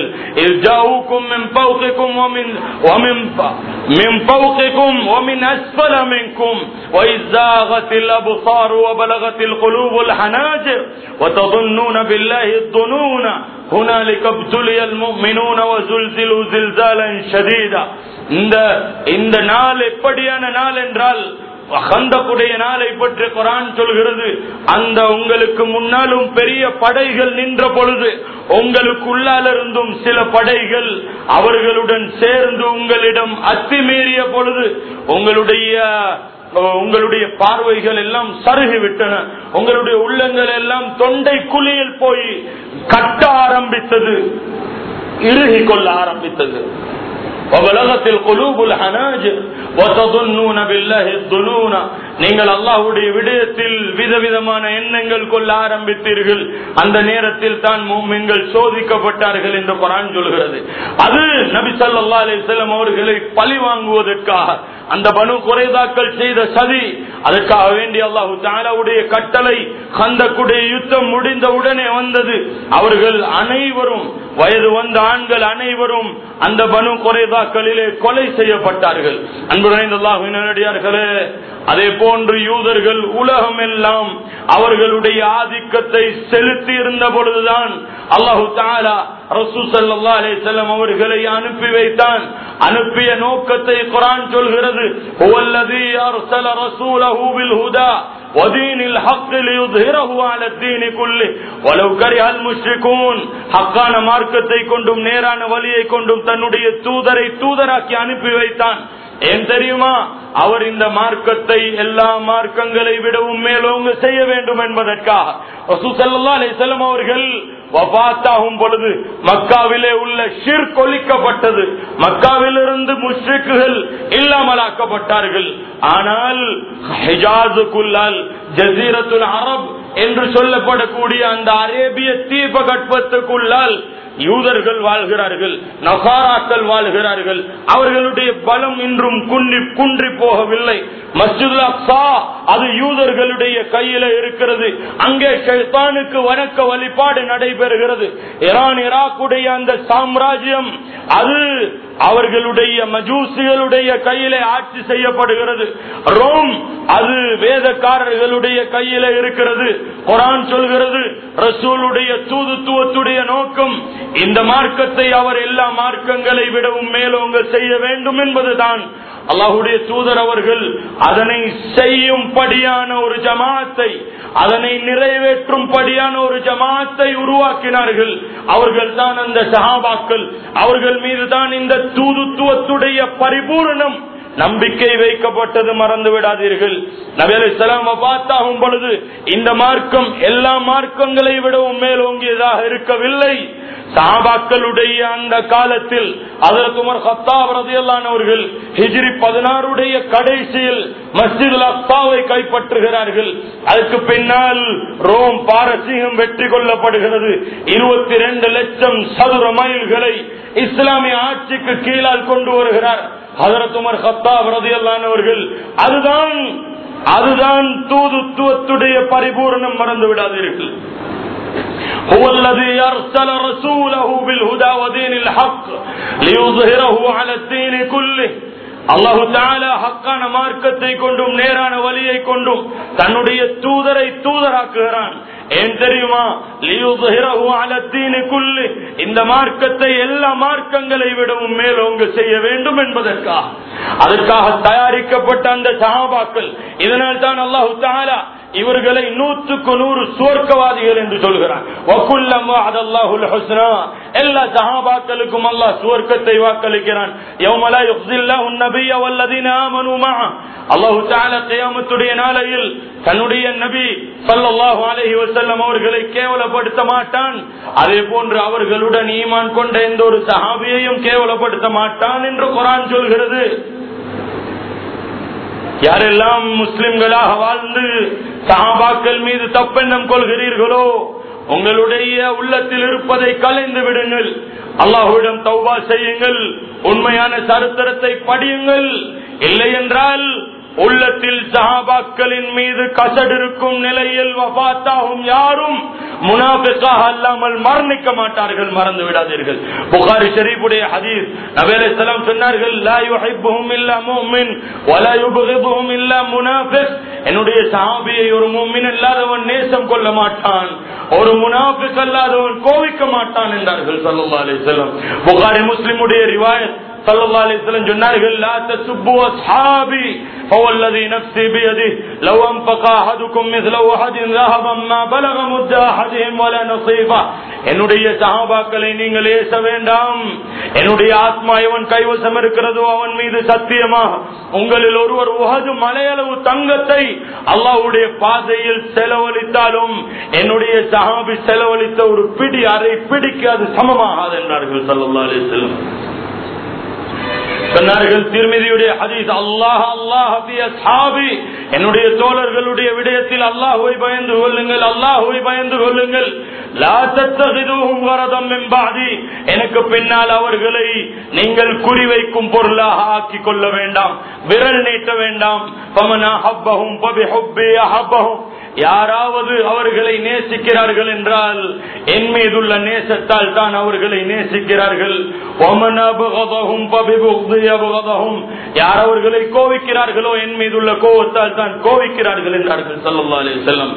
இந்த நாள் எப்படியான நாள் என்றால் அகந்தக்குடைய நாளை பற்றி குரான் சொல்கிறது அந்த உங்களுக்கு முன்னாலும் பெரிய படைகள் நின்ற பொழுது உங்களுக்குள்ளால் இருந்தும் சில படைகள் அவர்களுடன் சேர்ந்து உங்களிடம் அத்துமீறிய பொழுது உங்களுடைய உங்களுடைய பார்வைகள் எல்லாம் சருகி விட்டன உங்களுடைய உள்ளங்கள் எல்லாம் தொண்டை குழியில் போய் கட்ட ஆரம்பித்தது இறுகி கொள்ள ஆரம்பித்தது وبلغت القلوب الحناجر وتظنون بالله الظنون நீங்கள் அல்லாஹ்வுடைய விடயத்தில் விதவிதமான எண்ணங்கள் கொள்ள ஆரம்பித்தீர்கள் அந்த நேரத்தில் தான் மூமின்கள் சோதிக்கப்பட்டார்கள் என்று குரான் சொல்கிறது அது நபி ஸல்லல்லாஹு அலைஹி வஸல்லம் அவர்களை பழி வாங்குவதற்காக அந்த பனு குறைதாக்கள் செய்த சதி அதற்காக வேண்டி அல்லாஹு தாலாவுடைய கட்டளை கந்தக்குடைய யுத்தம் முடிந்த உடனே வந்தது அவர்கள் அனைவரும் வயது வந்த ஆண்கள் அனைவரும் அந்த பனு குறைதாக்களிலே கொலை செய்யப்பட்டார்கள் அன்பு நிறைந்தல்லாஹினடியார்களே அதே போன்று யூதர்கள் உலகம் எல்லாம் அவர்களுடைய ஆதிக்கத்தை செலுத்தி இருந்த பொழுதுதான் அல்லாஹு தாலா ரசூசல்லா அலிசல்லம் அவர்களை அனுப்பி வைத்தான் அனுப்பிய நோக்கத்தை குரான் சொல்கிறது ودين الحق ليظهره على الدين كله ولو كره المشركون ஹக்கான மார்க்கத்தை கொண்டும் நேரான வழியை கொண்டும் தன்னுடைய தூதரை தூதராக்கி அனுப்பி வைத்தான் ஏன் தெரியுமா அவர் இந்த மார்க்கத்தை எல்லா மார்க்கங்களை விடவும் மேலோங்க செய்ய வேண்டும் என்பதற்காக செல்லம் அவர்கள் வபாத்தாகும் பொழுது மக்காவிலே உள்ள ஷிர் கொலிக்கப்பட்டது மக்காவிலிருந்து முஷ்ரிக்குகள் இல்லாமலாக்கப்பட்டார்கள் ஆனால் ஹிஜாதுக்குள்ளால் ஜசீரத்துல் அரப் என்று சொல்லப்படக்கூடிய அந்த அரேபிய தீபகற்பத்துக்குள்ளால் யூதர்கள் வாழ்கிறார்கள் நசாராக்கள் வாழ்கிறார்கள் அவர்களுடைய பலம் இன்றும் குன்றி குன்றி போகவில்லை மஸ்ஜித் அக்ஸா அது யூதர்களுடைய கையில இருக்கிறது அங்கே ஷைத்தானுக்கு வணக்க வழிபாடு நடைபெறுகிறது ஈரான் ஈராக்குடைய அந்த சாம்ராஜ்யம் அது அவர்களுடைய மஜூசிகளுடைய கையிலே ஆட்சி செய்யப்படுகிறது ரோம் அது வேதக்காரர்களுடைய கையில இருக்கிறது குரான் சொல்கிறது ரசூலுடைய தூதுத்துவத்துடைய நோக்கம் இந்த மார்க்கத்தை அவர் எல்லா மார்க்கங்களை விடவும் மேலோங்க செய்ய வேண்டும் என்பதுதான் அல்லாஹுடைய தூதர் அவர்கள் அதனை செய்யும்படியான ஒரு ஜமாத்தை அதனை நிறைவேற்றும்படியான ஒரு ஜமாத்தை உருவாக்கினார்கள் அவர்கள் தான் அந்த சஹாபாக்கள் அவர்கள் மீது தான் இந்த தூதுத்துவத்துடைய பரிபூரணம் நம்பிக்கை வைக்கப்பட்டது மறந்து விடாதீர்கள் நபேலை செலம பார்த்தாகும் பொழுது இந்த மார்க்கம் எல்லா மார்க்கங்களை விடவும் மேலோங்கியதாக இருக்கவில்லை சாபாக்களுடைய அந்த காலத்தில் அதற்கு உமர் ஹத்தாப் ரதியல்லானவர்கள் ஹிஜ்ரி பதினாறுடைய கடைசியில் மஸ்ஜித் அக்தாவை கைப்பற்றுகிறார்கள் அதுக்கு பின்னால் ரோம் பாரசீகம் வெற்றி கொள்ளப்படுகிறது இருபத்தி ரெண்டு லட்சம் சதுர மைல்களை இஸ்லாமிய ஆட்சிக்கு கீழால் கொண்டு வருகிறார் ஹதரத் உமர் ஹத்தாப் ரதியல்லானவர்கள் அதுதான் அதுதான் தூதுத்துவத்துடைய பரிபூர்ணம் மறந்து விடாதீர்கள் هو الذي أرسل رسوله بالهدى ودين الحق ليظهره على الدين كله அல்லாஹு தாலா ஹக்கான மார்க்கத்தை கொண்டும் நேரான வழியை கொண்டும் தன்னுடைய தூதரை தூதராக்குகிறான் ஏன் தெரியுமா இந்த மார்க்கத்தை எல்லா மார்க்கங்களை விடவும் மேலோங்க செய்ய வேண்டும் என்பதற்காக அதற்காக தயாரிக்கப்பட்ட அந்த சகாபாக்கள் இதனால் தான் அல்லாஹு தாலா இவர்களை நூற்றுக்கு நூறு சுவர்க்கவாதிகள் என்று சொல்கிறார் எல்லா சஹாபாக்களுக்கும் அல்லாஹ் சுவர்க்கத்தை வாக்களிக்கிறான் அல்லாஹு கியாமத்துடைய நாளையில் தன்னுடைய நபி சல்லாஹு அலஹி வசல்லம் அவர்களை கேவலப்படுத்த மாட்டான் அதே போன்று அவர்களுடன் ஈமான் கொண்ட எந்த ஒரு சஹாபியையும் கேவலப்படுத்த மாட்டான் என்று குரான் சொல்கிறது யாரெல்லாம் முஸ்லிம்களாக வாழ்ந்து சஹாபாக்கள் மீது தப்பெண்ணம் கொள்கிறீர்களோ உங்களுடைய உள்ளத்தில் இருப்பதை கலைந்து விடுங்கள் அல்லாஹுவிடம் தௌபா செய்யுங்கள் உண்மையான சரித்திரத்தை படியுங்கள் இல்லை என்றால் உள்ளத்தில் சஹாபாக்களின் மீது கசடிருக்கும் நிலையில் வபாத்தாகும் யாரும் முனாபிக்காக அல்லாமல் மரணிக்க மாட்டார்கள் மறந்து விடாதீர்கள் புகாரி ஷரீஃபுடைய ஹதீஸ் நபேலை சலாம் சொன்னார்கள் லா யுஹிப்புஹும் இல்லா முஃமின் வலா யுபகிதுஹும் இல்லா முனாஃபிக் என்னுடைய சஹாபியை ஒரு முஃமின் அல்லாதவன் நேசம் கொள்ள மாட்டான் ஒரு முனாஃபிக் அல்லாதவன் கோவிக்க மாட்டான் என்றார்கள் ஸல்லல்லாஹு அலைஹி வஸல்லம் புகாரி முஸ்லிமுடைய ரிவாயத் صلى عليه وسلم சொன்னார்கள் لا تسبوا اصحابي هو الذي نفسي بيده لو انفق احدكم مثل احد ذهبا ما بلغ مد احدهم ولا نصيبا என்னுடைய சஹாபாக்களை நீங்கள் ஏச வேண்டாம் என்னுடைய ஆத்மா எவன் கைவசம் இருக்கிறதோ அவன் மீது சத்தியமாக உங்களில் ஒருவர் உகது மலையளவு தங்கத்தை அல்லாஹ்வுடைய பாதையில் செலவழித்தாலும் என்னுடைய சஹாபி செலவழித்த ஒரு பிடி அரை பிடிக்கு அது சமமாகாது என்றார்கள் சல்லல்லாஹு அலைஹி வஸல்லம் சொன்னார்கள் திருமதியுடைய ஹதீஸ் அல்லாஹ் அல்லாஹ் என்னுடைய தோழர்களுடைய விடயத்தில் அல்லாஹுவை பயந்து கொள்ளுங்கள் அல்லாஹுவை பயந்து கொள்ளுங்கள் எனக்கு பின்னால் அவர்களை நீங்கள் குறிவைக்கும் பொருளாக ஆக்கி கொள்ள வேண்டாம் விரல் நீட்ட வேண்டாம் யாராவது அவர்களை நேசிக்கிறார்கள் என்றால் என் மீதுள்ள நேசத்தால் தான் அவர்களை நேசிக்கிறார்கள் யார் அவர்களை கோவிக்கிறார்களோ என் மீதுள்ள கோவத்தால் தான் கோவிக்கிறார்கள் என்றார்கள் சல்லா அலி செல்லம்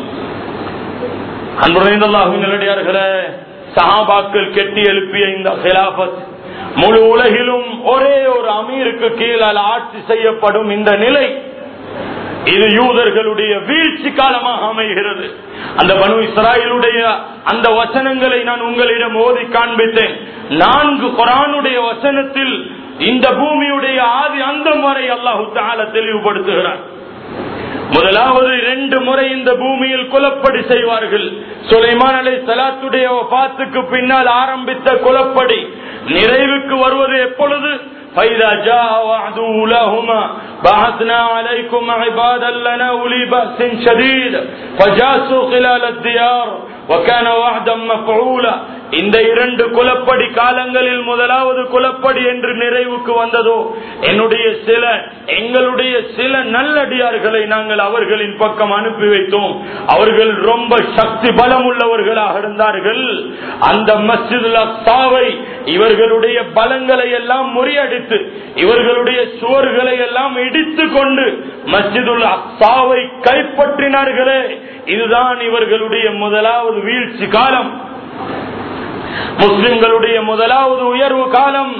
அன்புடையர்களே சஹாபாக்கள் கெட்டி எழுப்பிய இந்த ஹிலாபத் முழு உலகிலும் ஒரே ஒரு அமீருக்கு கீழால் ஆட்சி செய்யப்படும் இந்த நிலை இது யூதர்களுடைய வீழ்ச்சி காலமாக அமைகிறது அந்த பனு இஸ்ராயலுடைய அந்த வசனங்களை நான் உங்களிடம் ஓதி காண்பித்தேன் நான்கு குரானுடைய வசனத்தில் இந்த பூமியுடைய ஆதி அந்தம் வரை அல்லாஹு தால தெளிவுபடுத்துகிறார் முதலாவது ரெண்டு முறை இந்த பூமியில் குலப்படி செய்வார்கள் சுலைமான் அலை சலாத்துடைய பாத்துக்கு பின்னால் ஆரம்பித்த குலப்படி நிறைவுக்கு வருவது எப்பொழுது فإذا جاء وعد أولاهما بعثنا عليكم عبادا لنا أولي بأس شديد فجاسوا خلال الديار وكان وعدا مفعولا இந்த இரண்டு குலப்படி காலங்களில் முதலாவது குலப்படி என்று நிறைவுக்கு வந்ததோ என்னுடைய சில எங்களுடைய சில நல்லடியார்களை நாங்கள் அவர்களின் பக்கம் அனுப்பி வைத்தோம் அவர்கள் ரொம்ப சக்தி பலம் உள்ளவர்களாக இருந்தார்கள் அந்த மஸ்ஜிதுல் அக்சாவை இவர்களுடைய பலங்களை எல்லாம் முறியடித்து இவர்களுடைய சுவர்களை எல்லாம் இடித்து கொண்டு மஸ்ஜிதுல் அக்சாவை கைப்பற்றினார்களே இதுதான் இவர்களுடைய முதலாவது வீழ்ச்சி காலம் முஸ்லிம்களுடைய முதலாவது உயர்வு காலம்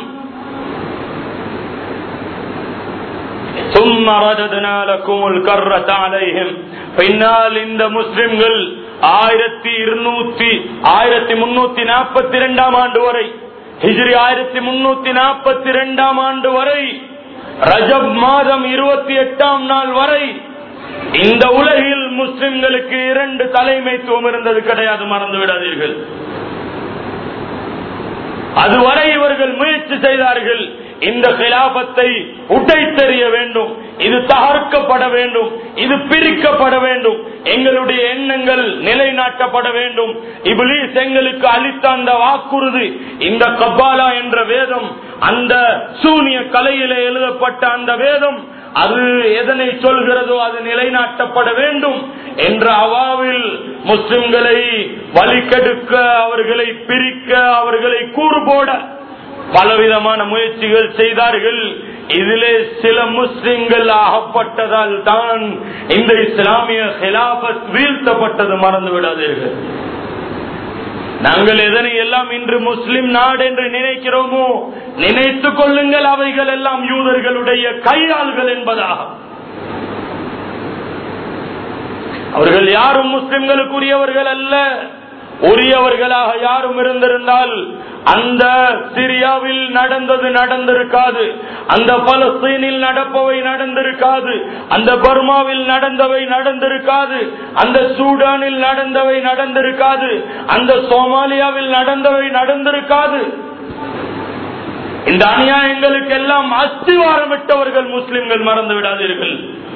பின்னால் இந்த முஸ்லிம்கள் ஆயிரத்தி இருநூத்தி ஆயிரத்தி முன்னூத்தி நாற்பத்தி இரண்டாம் ஆண்டு வரை ஹிஜ்ரி ஆயிரத்தி முன்னூத்தி நாற்பத்தி இரண்டாம் ஆண்டு வரை ரஜப் மாதம் இருபத்தி எட்டாம் நாள் வரை இந்த உலகில் முஸ்லிம்களுக்கு இரண்டு தலைமைத்துவம் இருந்தது கிடையாது மறந்து விடாதீர்கள் அதுவரை இவர்கள் முயற்சி செய்தார்கள் இந்த கிலாபத்தை உடைத்தெறிய வேண்டும் இது தகர்க்கப்பட வேண்டும் இது பிரிக்கப்பட வேண்டும் எங்களுடைய எண்ணங்கள் நிலைநாட்டப்பட வேண்டும் இபிலீஸ் எங்களுக்கு அளித்த அந்த வாக்குறுதி இந்த கபாலா என்ற வேதம் அந்த சூனிய கலையில எழுதப்பட்ட அந்த வேதம் அது எதனை சொல்கிறதோ அது நிலைநாட்டப்பட வேண்டும் என்ற அவாவில் முஸ்லிம்களை வலிக்கெடுக்க அவர்களை பிரிக்க அவர்களை கூறு போட பலவிதமான முயற்சிகள் செய்தார்கள் இதிலே சில முஸ்லிம்கள் ஆகப்பட்டதால் தான் இந்த இஸ்லாமிய ஹிலாபத் வீழ்த்தப்பட்டது மறந்து விடாதீர்கள் நாங்கள் எதனை எல்லாம் இன்று முஸ்லிம் நாடு என்று நினைக்கிறோமோ நினைத்துக் கொள்ளுங்கள் அவைகள் எல்லாம் யூதர்களுடைய கையாள்கள் என்பதாக அவர்கள் யாரும் முஸ்லிம்களுக்குரியவர்கள் அல்ல உரியவர்களாக யாரும் இருந்திருந்தால் அந்த சிரியாவில் நடந்தது நடந்திருக்காது அந்த பலஸ்தீனில் நடப்பவை நடந்திருக்காது அந்த பர்மாவில் நடந்தவை நடந்திருக்காது அந்த சூடானில் நடந்தவை நடந்திருக்காது அந்த சோமாலியாவில் நடந்தவை நடந்திருக்காது இந்த அநியாயங்களுக்கு எல்லாம் அஸ்திவாரமிட்டவர்கள் முஸ்லிம்கள் மறந்து விடாதீர்கள்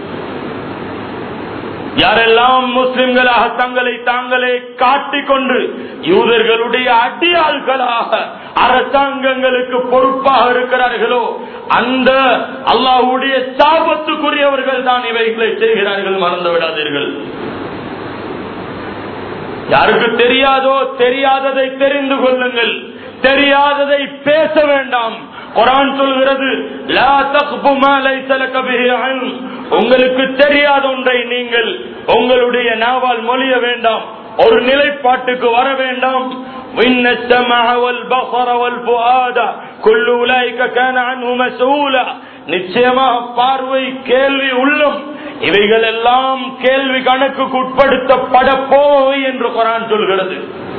யாரெல்லாம் முஸ்லிம்களாக தங்களை தாங்களே காட்டிக்கொண்டு யூதர்களுடைய அடியாள்களாக அரசாங்கங்களுக்கு பொறுப்பாக இருக்கிறார்களோ அந்த அல்லாஹுடைய சாபத்துக்குரியவர்கள் தான் இவைகளை செய்கிறார்கள் மறந்து விடாதீர்கள் யாருக்கு தெரியாதோ தெரியாததை தெரிந்து கொள்ளுங்கள் தெரியாததை பேச வேண்டாம் குரான் சொல்கிறது லா தக்பு மா லைஸ லக பிஹி இல்ம். உங்களுக்கு தெரியாத ஒன்றை நீங்கள் உங்களுடைய நாவால் மொழிய வேண்டாம் ஒரு நிலைப்பாட்டுக்கு வர வேண்டாம் إن السمع والبصر والفؤاد كل أولئك كان عنه مسؤولا நிச்சயமாக பார்வை கேள்வி உள்ளம் இவைகள் எல்லாம் கேள்வி கணக்குக்கு உட்படுத்தப்பட போய் என்று குரான் சொல்கிறது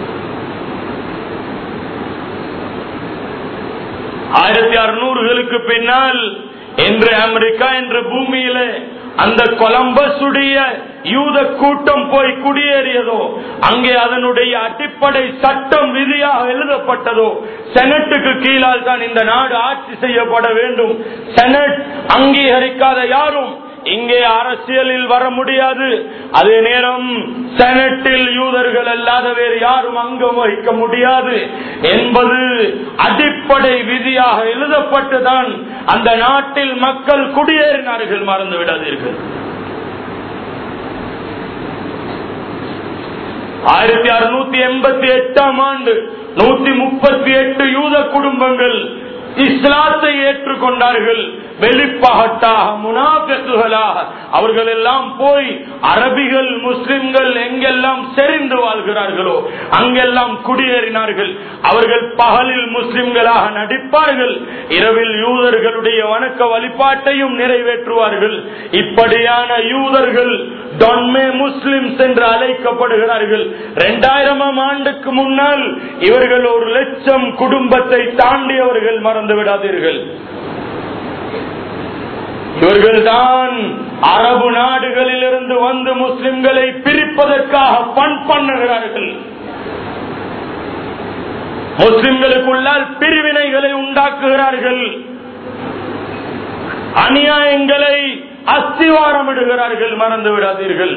ஆயிரத்தி அறுநூறுகளுக்கு பின்னால் என்று அமெரிக்கா என்ற பூமியில அந்த கொலம்பஸுடைய யூத கூட்டம் போய் குடியேறியதோ அங்கே அதனுடைய அடிப்படை சட்டம் விதியாக எழுதப்பட்டதோ செனட்டுக்கு கீழால் தான் இந்த நாடு ஆட்சி செய்யப்பட வேண்டும் செனட் அங்கீகரிக்காத யாரும் இங்கே அரசியலில் வர முடியாது அதே நேரம் செனட்டில் யூதர்கள் அல்லாத வேறு யாரும் அங்கம் வகிக்க முடியாது என்பது அடிப்படை விதியாக எழுதப்பட்டுதான் அந்த நாட்டில் மக்கள் குடியேறினார்கள் மறந்து விடாதீர்கள் ஆயிரத்தி அறுநூத்தி எண்பத்தி எட்டாம் ஆண்டு நூத்தி முப்பத்தி எட்டு யூத குடும்பங்கள் இஸ்லாத்தை ஏற்றுக்கொண்டார்கள் வெளிப்பகட்டாக முனாஃபிக்குகளாக அவர்கள் எல்லாம் போய் அரபிகள் முஸ்லிம்கள் எங்கெல்லாம் செறிந்து வாழ்கிறார்களோ அங்கெல்லாம் குடியேறினார்கள் அவர்கள் பகலில் முஸ்லிம்களாக நடிப்பார்கள் இரவில் யூதர்களுடைய வணக்க வழிபாட்டையும் நிறைவேற்றுவார்கள் இப்படியான யூதர்கள் டொன்மே முஸ்லிம்ஸ் என்று அழைக்கப்படுகிறார்கள் இரண்டாயிரமாம் ஆண்டுக்கு முன்னால் இவர்கள் ஒரு லட்சம் குடும்பத்தை தாண்டியவர்கள் மறந்து விடாதீர்கள் இவர்கள்தான் அரபு நாடுகளிலிருந்து வந்து முஸ்லிம்களை பிரிப்பதற்காக பண் பண்ணுகிறார்கள் முஸ்லிம்களுக்குள்ளால் பிரிவினைகளை உண்டாக்குகிறார்கள் அநியாயங்களை அஸ்திவாரமிடுகிறார்கள் மறந்து விடாதீர்கள்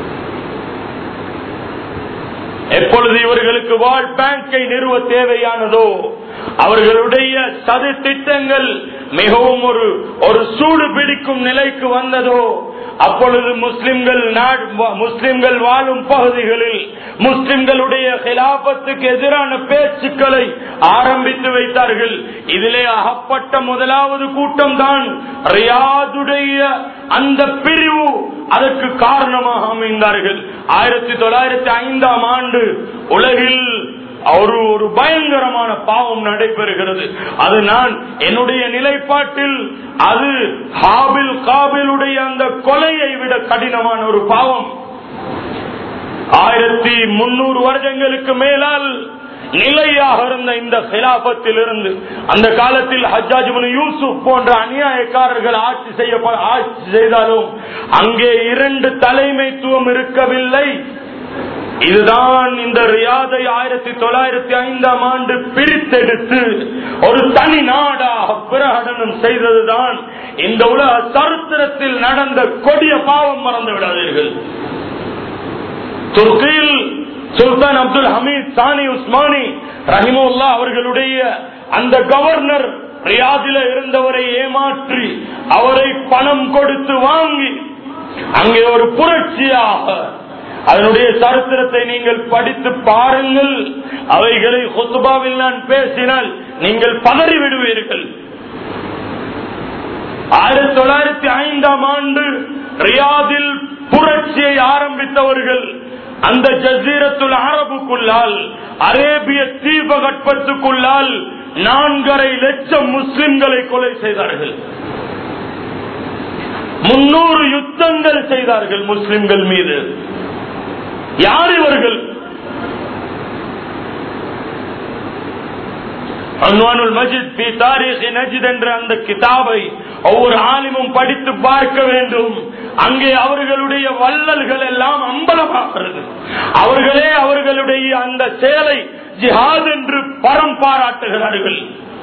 எப்பொழுது இவர்களுக்கு வேர்ல்ட் பேங்கை நிறுவ தேவையானதோ அவர்களுடைய சது திட்டங்கள் மிகவும் ஒரு ஒரு சூடு பிடிக்கும் நிலைக்கு வந்ததோ அப்பொழுது முஸ்லிம்கள் நாடு முஸ்லிம்கள் வாழும் பகுதிகளில் முஸ்லிம்களுடைய கிலாபத்துக்கு எதிரான பேச்சுக்களை ஆரம்பித்து வைத்தார்கள் இதிலே அகப்பட்ட முதலாவது கூட்டம் தான் ரியாதுடைய அந்த பிரிவு அதற்கு காரணமாக அமைந்தார்கள் ஆயிரத்தி தொள்ளாயிரத்தி ஐந்தாம் ஆண்டு உலகில் ஒரு ஒரு பயங்கரமான பாவம் நடைபெறுகிறது அது நான் என்னுடைய நிலைப்பாட்டில் அது ஹாபில் காபிலுடைய அந்த கொலையை விட கடினமான ஒரு பாவம் ஆயிரத்தி முன்னூறு வருடங்களுக்கு மேலால் நிலையாக இருந்த இந்த கிலாபத்தில் இருந்து அந்த காலத்தில் ஹஜ்ஜாஜ் யூசுப் போன்ற அநியாயக்காரர்கள் ஆட்சி செய்ய ஆட்சி செய்தாலும் அங்கே இரண்டு தலைமைத்துவம் இருக்கவில்லை இதுதான் இந்த ரியாதை ஆயிரத்தி தொள்ளாயிரத்தி ஐந்தாம் ஆண்டு பிரித்தெடுத்து ஒரு தனி நாடாக பிரகடனம் செய்ததுதான் இந்த உலக சரித்திரத்தில் நடந்த கொடிய பாவம் மறந்து விடாதீர்கள் துர்க்கியில் சுல்தான் அப்துல் ஹமீத் சானி உஸ்மானி ரஹிமுல்லா அவர்களுடைய அந்த கவர்னர் ரியாதில இருந்தவரை ஏமாற்றி அவரை பணம் கொடுத்து வாங்கி அங்கே ஒரு புரட்சியாக அதனுடைய சரித்திரத்தை நீங்கள் படித்து பாருங்கள் அவைகளை கொத்துபாவில் நான் பேசினால் நீங்கள் பதறி விடுவீர்கள் ஆயிரத்தி தொள்ளாயிரத்தி ஐந்தாம் ஆண்டு ரியாதில் புரட்சியை ஆரம்பித்தவர்கள் அந்த ஜசீரத்துல் அரபுக்குள்ளால் அரேபிய தீபகற்பத்துக்குள்ளால் நான்கரை லட்சம் முஸ்லிம்களை கொலை செய்தார்கள் முன்னூறு யுத்தங்கள் செய்தார்கள் முஸ்லிம்கள் மீது யார் இவர்கள் அன்வானுல் மஜித் பி தாரீக் நஜித் என்ற அந்த கிதாபை ஒவ்வொரு ஆலிமும் படித்து பார்க்க வேண்டும் அங்கே அவர்களுடைய வள்ளல்கள் எல்லாம் அம்பலமாகிறது அவர்களே அவர்களுடைய அந்த செயலை ஜிஹாத் என்று பரம் பாராட்டுகிறார்கள்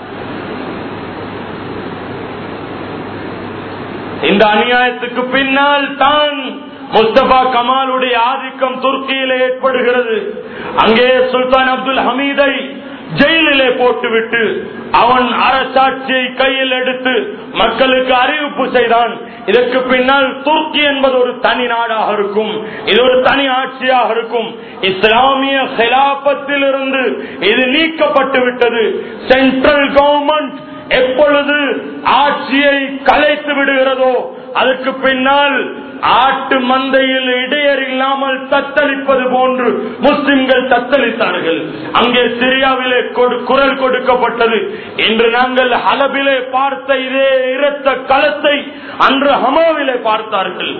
இந்த அநியாயத்துக்கு பின்னால் தான் முஸ்தபா கமாலுடைய ஆதிக்கம் துருக்கியிலே ஏற்படுகிறது அங்கே சுல்தான் அப்துல் ஹமீதை ஜெயிலிலே போட்டுவிட்டு அவன் அரசாட்சியை கையில் எடுத்து மக்களுக்கு அறிவிப்பு செய்தான் இதற்கு பின்னால் துருக்கி என்பது ஒரு தனி நாடாக இருக்கும் இது ஒரு தனி ஆட்சியாக இருக்கும் இஸ்லாமிய ஹிலாபத்தில் இருந்து இது நீக்கப்பட்டு விட்டது சென்ட்ரல் கவர்மெண்ட் எப்பொழுது ஆட்சியை கலைத்து விடுகிறதோ அதற்கு பின்னால் ஆட்டு மந்தையில் இடையர் இல்லாமல் தத்தளிப்பது போன்று முஸ்லிம்கள் தத்தளித்தார்கள் அங்கே சிரியாவிலே குரல் கொடுக்கப்பட்டது என்று நாங்கள் ஹலபிலே பார்த்த இதே இரத்த களத்தை அன்று ஹமாவிலே பார்த்தார்கள்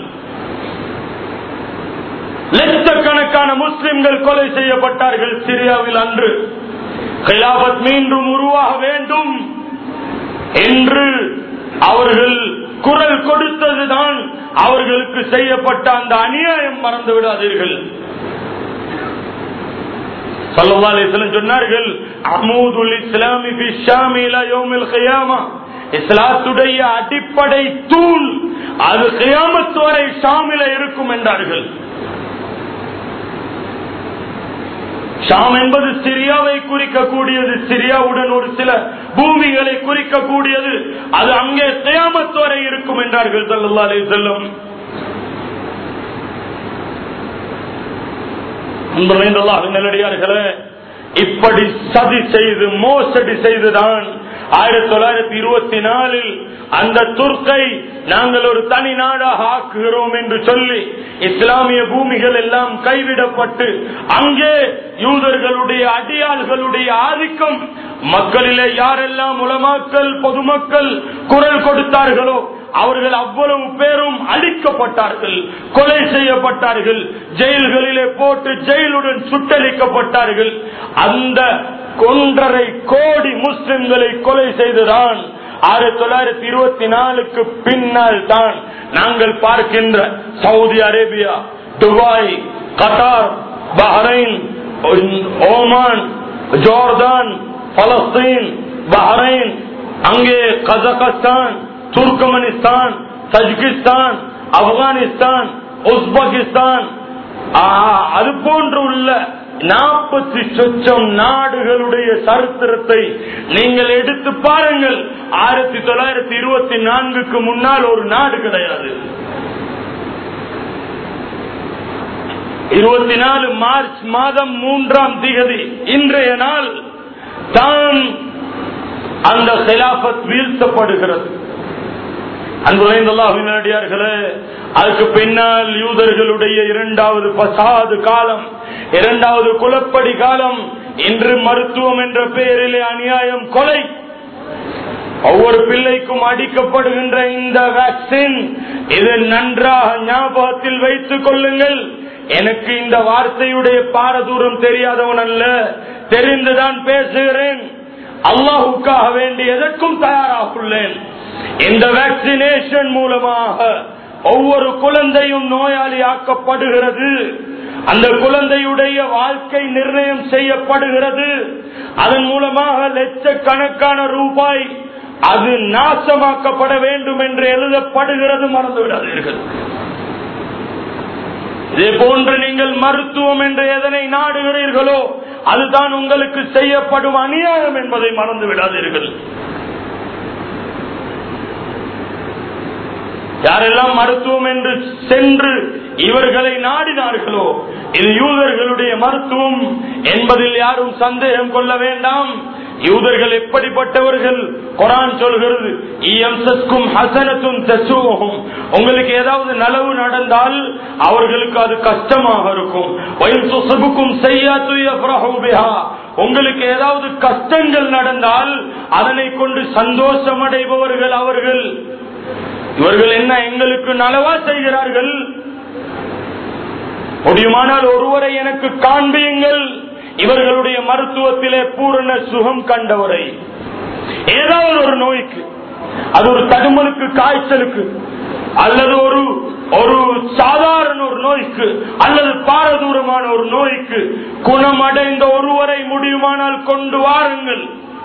லட்சக்கணக்கான முஸ்லிம்கள் கொலை செய்யப்பட்டார்கள் சிரியாவில் அன்று கிலாபத் மீண்டும் உருவாக வேண்டும் என்று அவர்கள் குரல் கொடுத்ததுதான் அவர்களுக்கு செய்யப்பட்ட அந்த அநியாயம் மறந்து விடாதீர்கள் சொன்னார்கள் அமூதுல் இஸ்லாமி இஸ்லாத்துடைய அடிப்படை தூண் அது கியாமத்து வரை ஷாமில இருக்கும் என்றார்கள் ஷாம் என்பது சிரியாவை குறிக்கக்கூடியது சிரியாவுடன் ஒரு சில பூமிகளை குறிக்கக்கூடியது அது அங்கே கியாமத்து வரை இருக்கும் என்றார்கள் சல்லா அலி செல்லும் நல்லடியார்களே இப்படி சதி செய்து மோசடி செய்துதான் ஆயிரத்தி தொள்ளாயிரத்தி இருபத்தி நாலில் அந்த துர்க்கை நாங்கள் ஒரு தனி நாடாக ஆக்குகிறோம் என்று சொல்லி இஸ்லாமிய பூமிகள் எல்லாம் கைவிடப்பட்டு அங்கே யூதர்களுடைய அடியாள்களுடைய ஆதிக்கம் மக்களிலே யாரெல்லாம் உலமாக்கல் பொதுமக்கள் குரல் கொடுத்தார்களோ அவர்கள் அவ்வளவு பேரும் அழிக்கப்பட்டார்கள் கொலை செய்யப்பட்டார்கள் ஜெயில்களிலே போட்டு ஜெயிலுடன் சுட்டளிக்கப்பட்டார்கள் அந்த ஒன்றரை கோடி முஸ்லிம்களை கொலை செய்துதான் ஆயிரத்தி தொள்ளாயிரத்தி இருபத்தி நாலுக்கு பின்னால் தான் நாங்கள் பார்க்கின்ற Saudi Arabia Dubai Qatar Bahrain Oman Jordan Palestine Bahrain அங்கே Kazakhstan Turkmenistan Tajikistan Afghanistan Uzbekistan அது போன்று உள்ள நாற்பத்தி சொச்சம் நாடுகளுடைய சரித்திரத்தை நீங்கள் எடுத்து பாருங்கள் ஆயிரத்தி தொள்ளாயிரத்தி இருபத்தி நான்குக்கு முன்னால் ஒரு நாடு கிடையாது இருபத்தி நாலு மார்ச் மாதம் மூன்றாம் திகதி இன்றைய நாள் தான் அந்த சிலாபத் வீழ்த்தப்படுகிறது அன்புரைந்தல்லாஹினடியார்களே அதுக்கு பின்னால் யூதர்களுடைய இரண்டாவது பசாது காலம் இரண்டாவது குலப்படி காலம் இன்று மருத்துவம் என்ற பெயரிலே அநியாயம் கொலை ஒவ்வொரு பிள்ளைக்கும் அடிக்கப்படுகின்ற இந்த வேக்சின் இது நன்றாக ஞாபகத்தில் வைத்துக் கொள்ளுங்கள் எனக்கு இந்த வார்த்தையுடைய பாரதூரம் தெரியாதவன் அல்ல தெரிந்துதான் பேசுகிறேன் அல்லாஹுக்காக வேண்டி எதற்கும் தயாராகுள்ளேன் இந்த வேக்சினேஷன் மூலமாக ஒவ்வொரு குழந்தையும் நோயாளி ஆக்கப்படுகிறது அந்த குழந்தையுடைய வாழ்க்கை நிர்ணயம் செய்யப்படுகிறது அதன் மூலமாக லட்சக்கணக்கான ரூபாய் அது நாசமாக்கப்பட வேண்டும் என்று எழுதப்படுகிறது மறந்து விடாதீர்கள் இதே போன்று நீங்கள் மருத்துவம் என்று எதனை நாடுகிறீர்களோ அதுதான் உங்களுக்கு செய்யப்படும் அநியாயம் என்பதை மறந்து விடாதீர்கள் யாரெல்லாம் மருத்துவம் என்று சென்று இவர்களை நாடினார்களோ இது யூதர்களுடைய மருத்துவம் என்பதில் யாரும் சந்தேகம் கொள்ள வேண்டாம் யூதர்கள் எப்படிப்பட்டவர்கள் குரான் சொல்கிறது ஹசனத்தும் தசுவும் உங்களுக்கு ஏதாவது நலவு நடந்தால் அவர்களுக்கு அது கஷ்டமாக இருக்கும் வயசுக்கும் உங்களுக்கு ஏதாவது கஷ்டங்கள் நடந்தால் அதனை கொண்டு சந்தோஷம் அடைபவர்கள் அவர்கள் இவர்கள் என்ன எங்களுக்கு நலவா செய்கிறார்கள் முடியுமானால் ஒருவரை எனக்கு காண்பியுங்கள் இவர்களுடைய மருத்துவத்திலே பூரண சுகம் கண்டவரை ஏதாவது ஒரு நோய்க்கு அது ஒரு தடுமலுக்கு காய்ச்சலுக்கு அல்லது ஒரு ஒரு சாதாரண ஒரு நோய்க்கு அல்லது பாரதூரமான ஒரு நோய்க்கு குணமடைந்த ஒருவரை முடியுமானால் கொண்டு வாருங்கள்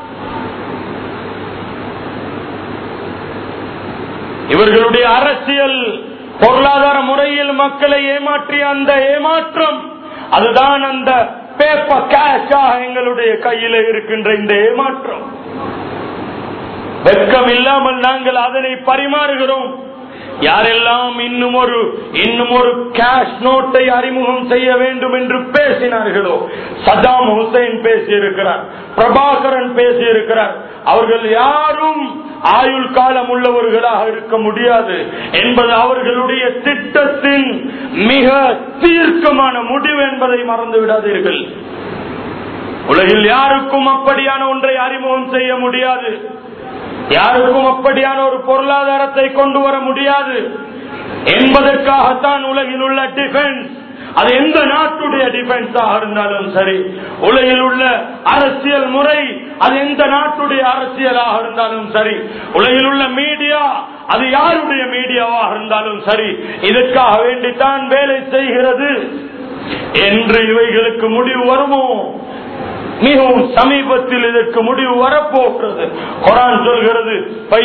இவர்களுடைய அரசியல் பொருளாதார முறையில் மக்களை ஏமாற்றிய அந்த ஏமாற்றம் அதுதான் அந்த பேப்பர் கேஷாக எங்களுடைய கையில இருக்கின்ற இந்த ஏமாற்றம் வெட்கம் இல்லாமல் நாங்கள் அதனை பரிமாறுகிறோம் யாரெல்லாம் இன்னும் ஒரு இன்னும் ஒரு கேஷ் நோட்டை அறிமுகம் செய்ய வேண்டும் என்று பேசினார்களோ சதாம் ஹுசைன் பேசியிருக்கிறார் பிரபாகரன் பேசியிருக்கிறார் அவர்கள் யாரும் ஆயுள் காலம் உள்ளவர்களாக இருக்க முடியாது என்பது அவர்களுடைய திட்டத்தின் மிக தீர்க்கமான முடிவு என்பதை மறந்து விடாதீர்கள் உலகில் யாருக்கும் அப்படியான ஒன்றை அறிமுகம் செய்ய முடியாது யாருக்கும் அப்படியான ஒரு பொருளாதாரத்தை கொண்டு வர முடியாது என்பதற்காகத்தான் உலகில் உள்ள டிஃபென்ஸ் அது எந்த நாட்டுடைய டிஃபென்ஸாக இருந்தாலும் சரி உலகில் உள்ள அரசியல் முறை அது எந்த நாட்டுடைய அரசியலாக இருந்தாலும் சரி உலகில் உள்ள மீடியா அது யாருடைய மீடியாவாக இருந்தாலும் சரி இதற்காக வேண்டித்தான் வேலை செய்கிறது என்று இவைகளுக்கு முடிவு வருமோ மிகவும் சமீபத்தில் இதற்கு முடிவு வரப்போகிறது குரான் சொல்கிறது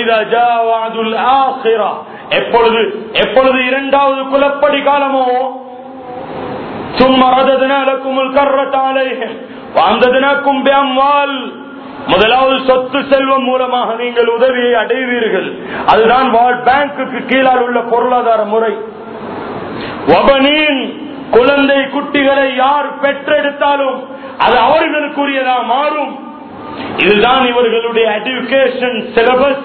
எப்பொழுது எப்பொழுது இரண்டாவது குலப்படி காலமோ சும்மா ரதத்தினாலக்கும் கர்றத்தாலேயும் வாழ்ந்ததினாக்கும் பேம்வால் முதலாவது சொத்து செல்வம் மூலமாக நீங்கள் உதவியை அடைவீர்கள் அதுதான் வால் பேங்குக்கு கீழால் உள்ள பொருளாதார முறை வபனின் குழந்தை குட்டிகளை யார் பெற்றெடுத்தாலும் அது அவர்களுக்குரியதா மாறும் இதுதான் இவர்களுடைய எஜுகேஷன் சிலபஸ்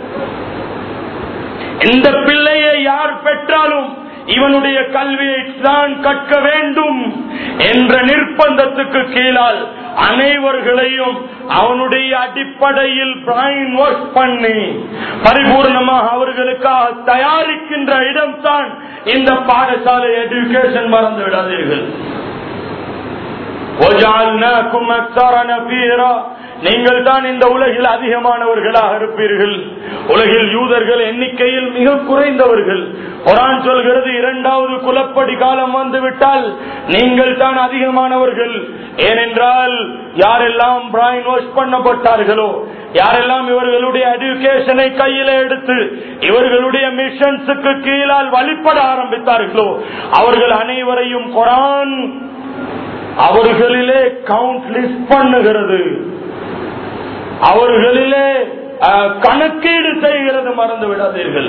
இந்த பிள்ளையை யார் பெற்றாலும் இவனுடைய கல்வியை தான் கற்க வேண்டும் என்ற நிர்பந்தத்துக்கு கீழால் அனைவர்களையும் அவனுடைய அடிப்படையில் பிரைன் ஒர்க் பண்ணி பரிபூர்ணமாக அவர்களுக்காக தயாரிக்கின்ற இடம்தான் இந்த பாடசாலை எஜுகேஷன் மறந்து விடாதீர்கள் وجعلناكم أكثر نفيرا நீங்கள் தான் இந்த உலகில் அதிகமானவர்களாக இருப்பீர்கள் உலகில் யூதர்கள் எண்ணிக்கையில் மிக குறைந்தவர்கள் குரான் சொல்கிறது இரண்டாவது குலப்படி காலம் வந்துவிட்டால் நீங்கள் தான் அதிகமானவர்கள் ஏனென்றால் யாரெல்லாம் பிராயின் வாஷ் பண்ணப்பட்டார்களோ யாரெல்லாம் இவர்களுடைய எஜுகேஷனை கையில எடுத்து இவர்களுடைய மிஷன்ஸுக்கு கீழால் வழிபட ஆரம்பித்தார்களோ அவர்கள் அனைவரையும் குரான் அவர்களிலே கவுண்ட் லிஸ்ட் பண்ணுகிறது அவர்களிலே அஹ், கணக்கீடு செய்கிறது மறந்து விடாதீர்கள்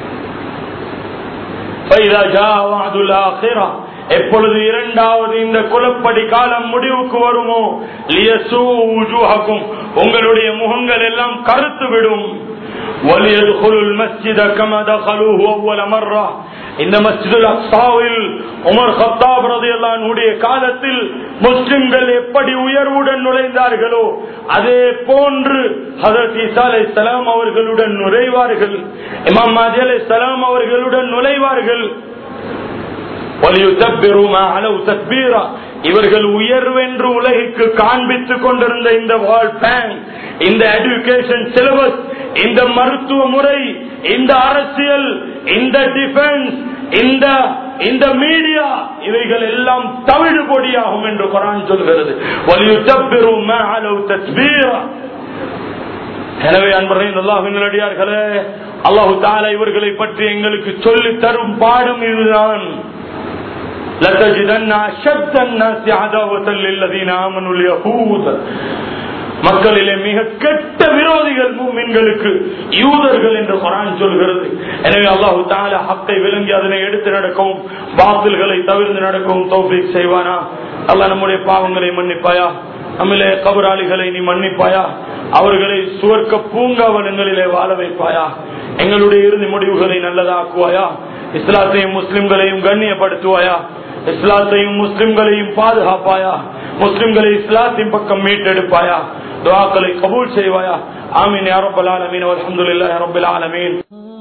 فإذا جاء وعد الآخرة எப்பொழுது இரண்டாவது இந்த குலப்படி காலம் முடிவுக்கு வருமோ லியசூ wujuhakum உங்களுடைய முகங்கள் எல்லாம் கருத்து விடும் وَلْيَدْخُلُوا الْمَسْجِدَ كَمَا دَخَلُوهُ أَوَّلَ مَرَّةٍ இந்த மஸ்ஜிதுல் அக்ஸாவில் உமர் ஹத்தாப் ரலியல்லாஹு அன்ஹுடைய காலத்தில் முஸ்லிம்கள் எப்படி உயர்வுடன் நுழைந்தார்களோ அதே போன்று ஹஜரத் ஈசா அலைஹிஸ்ஸலாம் அவர்களுடன் நுழைவார்கள் இமாம் மாஜி அலைஹிஸ்ஸலாம் அவர்களுடன் நுழைவார்கள் وَلْيُتَبِّرُوا مَا عَلَوْا تَتْبِيرًا. இவர்கள் உயர்வென்று உலகிற்கு காண்பித்துக் கொண்டிருந்த இந்த வேர்ல்ட் பேங்க் இந்த எஜுகேஷன் சிலபஸ் இந்த மருத்துவ முறை இந்த அரசியல் இந்த டிஃபென்ஸ் இந்த இந்த மீடியா இவைகள் எல்லாம் தவிடு பொடியாகும் என்று குரான் சொல்கிறது وَلْيُتَبِّرُوا مَا عَلَوْا تَتْبِيرًا. எனவே அன்பர்களே அல்லாஹின் நடிகார்களே அல்லாஹு தாலா இவர்களை பற்றி எங்களுக்கு சொல்லி தரும் பாடம் இதுதான் لتجدن أشد الناس عداوة للذين آمنوا اليهود மக்களிலே மிக கெட்ட விரோதிகள் மூமின்களுக்கு யூதர்கள் என்று குரான் சொல்கிறது எனவே அல்லாஹு தால ஹக்கை விளங்கி அதனை எடுத்து நடக்கவும் பாத்தில்களை தவிர்த்து நடக்கவும் தௌஃபீக் செய்வானா அல்லாஹ் நம்முடைய பாவங்களை மன்னிப்பாயா நம்மிலே கபராளிகளை நீ மன்னிப்பாயா அவர்களை சுவர்க்க பூங்காவனங்களிலே வாழ வைப்பாயா எங்களுடைய இறுதி முடிவுகளை நல்லதாக்குவாயா இஸ்லாத்தையும் முஸ்லிம்களையும் கண்ணியப்படுத்துவாயா இஸ்லாத்தையும் முஸ்லிம்களையும் பாதுகாப்பாயா முஸ்லிம்களை இஸ்லாத்தின் பக்கம் மீட்டெடுப்பாயா துவாக்களை கபூல் செய்வாயா ஆமீன் யா ரப்பல் ஆலமீன் வல்ஹம்துலில்லாஹி ரப்பில் ஆலமீன்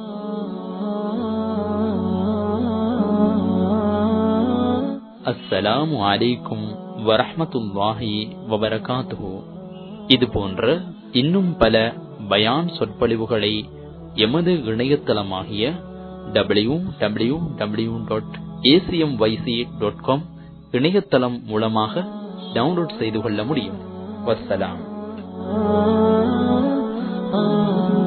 அஸ்ஸலாமு அலைக்கும் வரஹ்மத்துல்லாஹி வபரகாத்துஹு இது போன்ற இன்னும் பல பயான் சொற்பொழிவுகளை எமது இணையதளமாகிய W W W dot ACM YC dot com இணையதளம் மூலமாக டவுன்லோட் செய்து கொள்ள முடியும் வஸ்ஸலாம் ah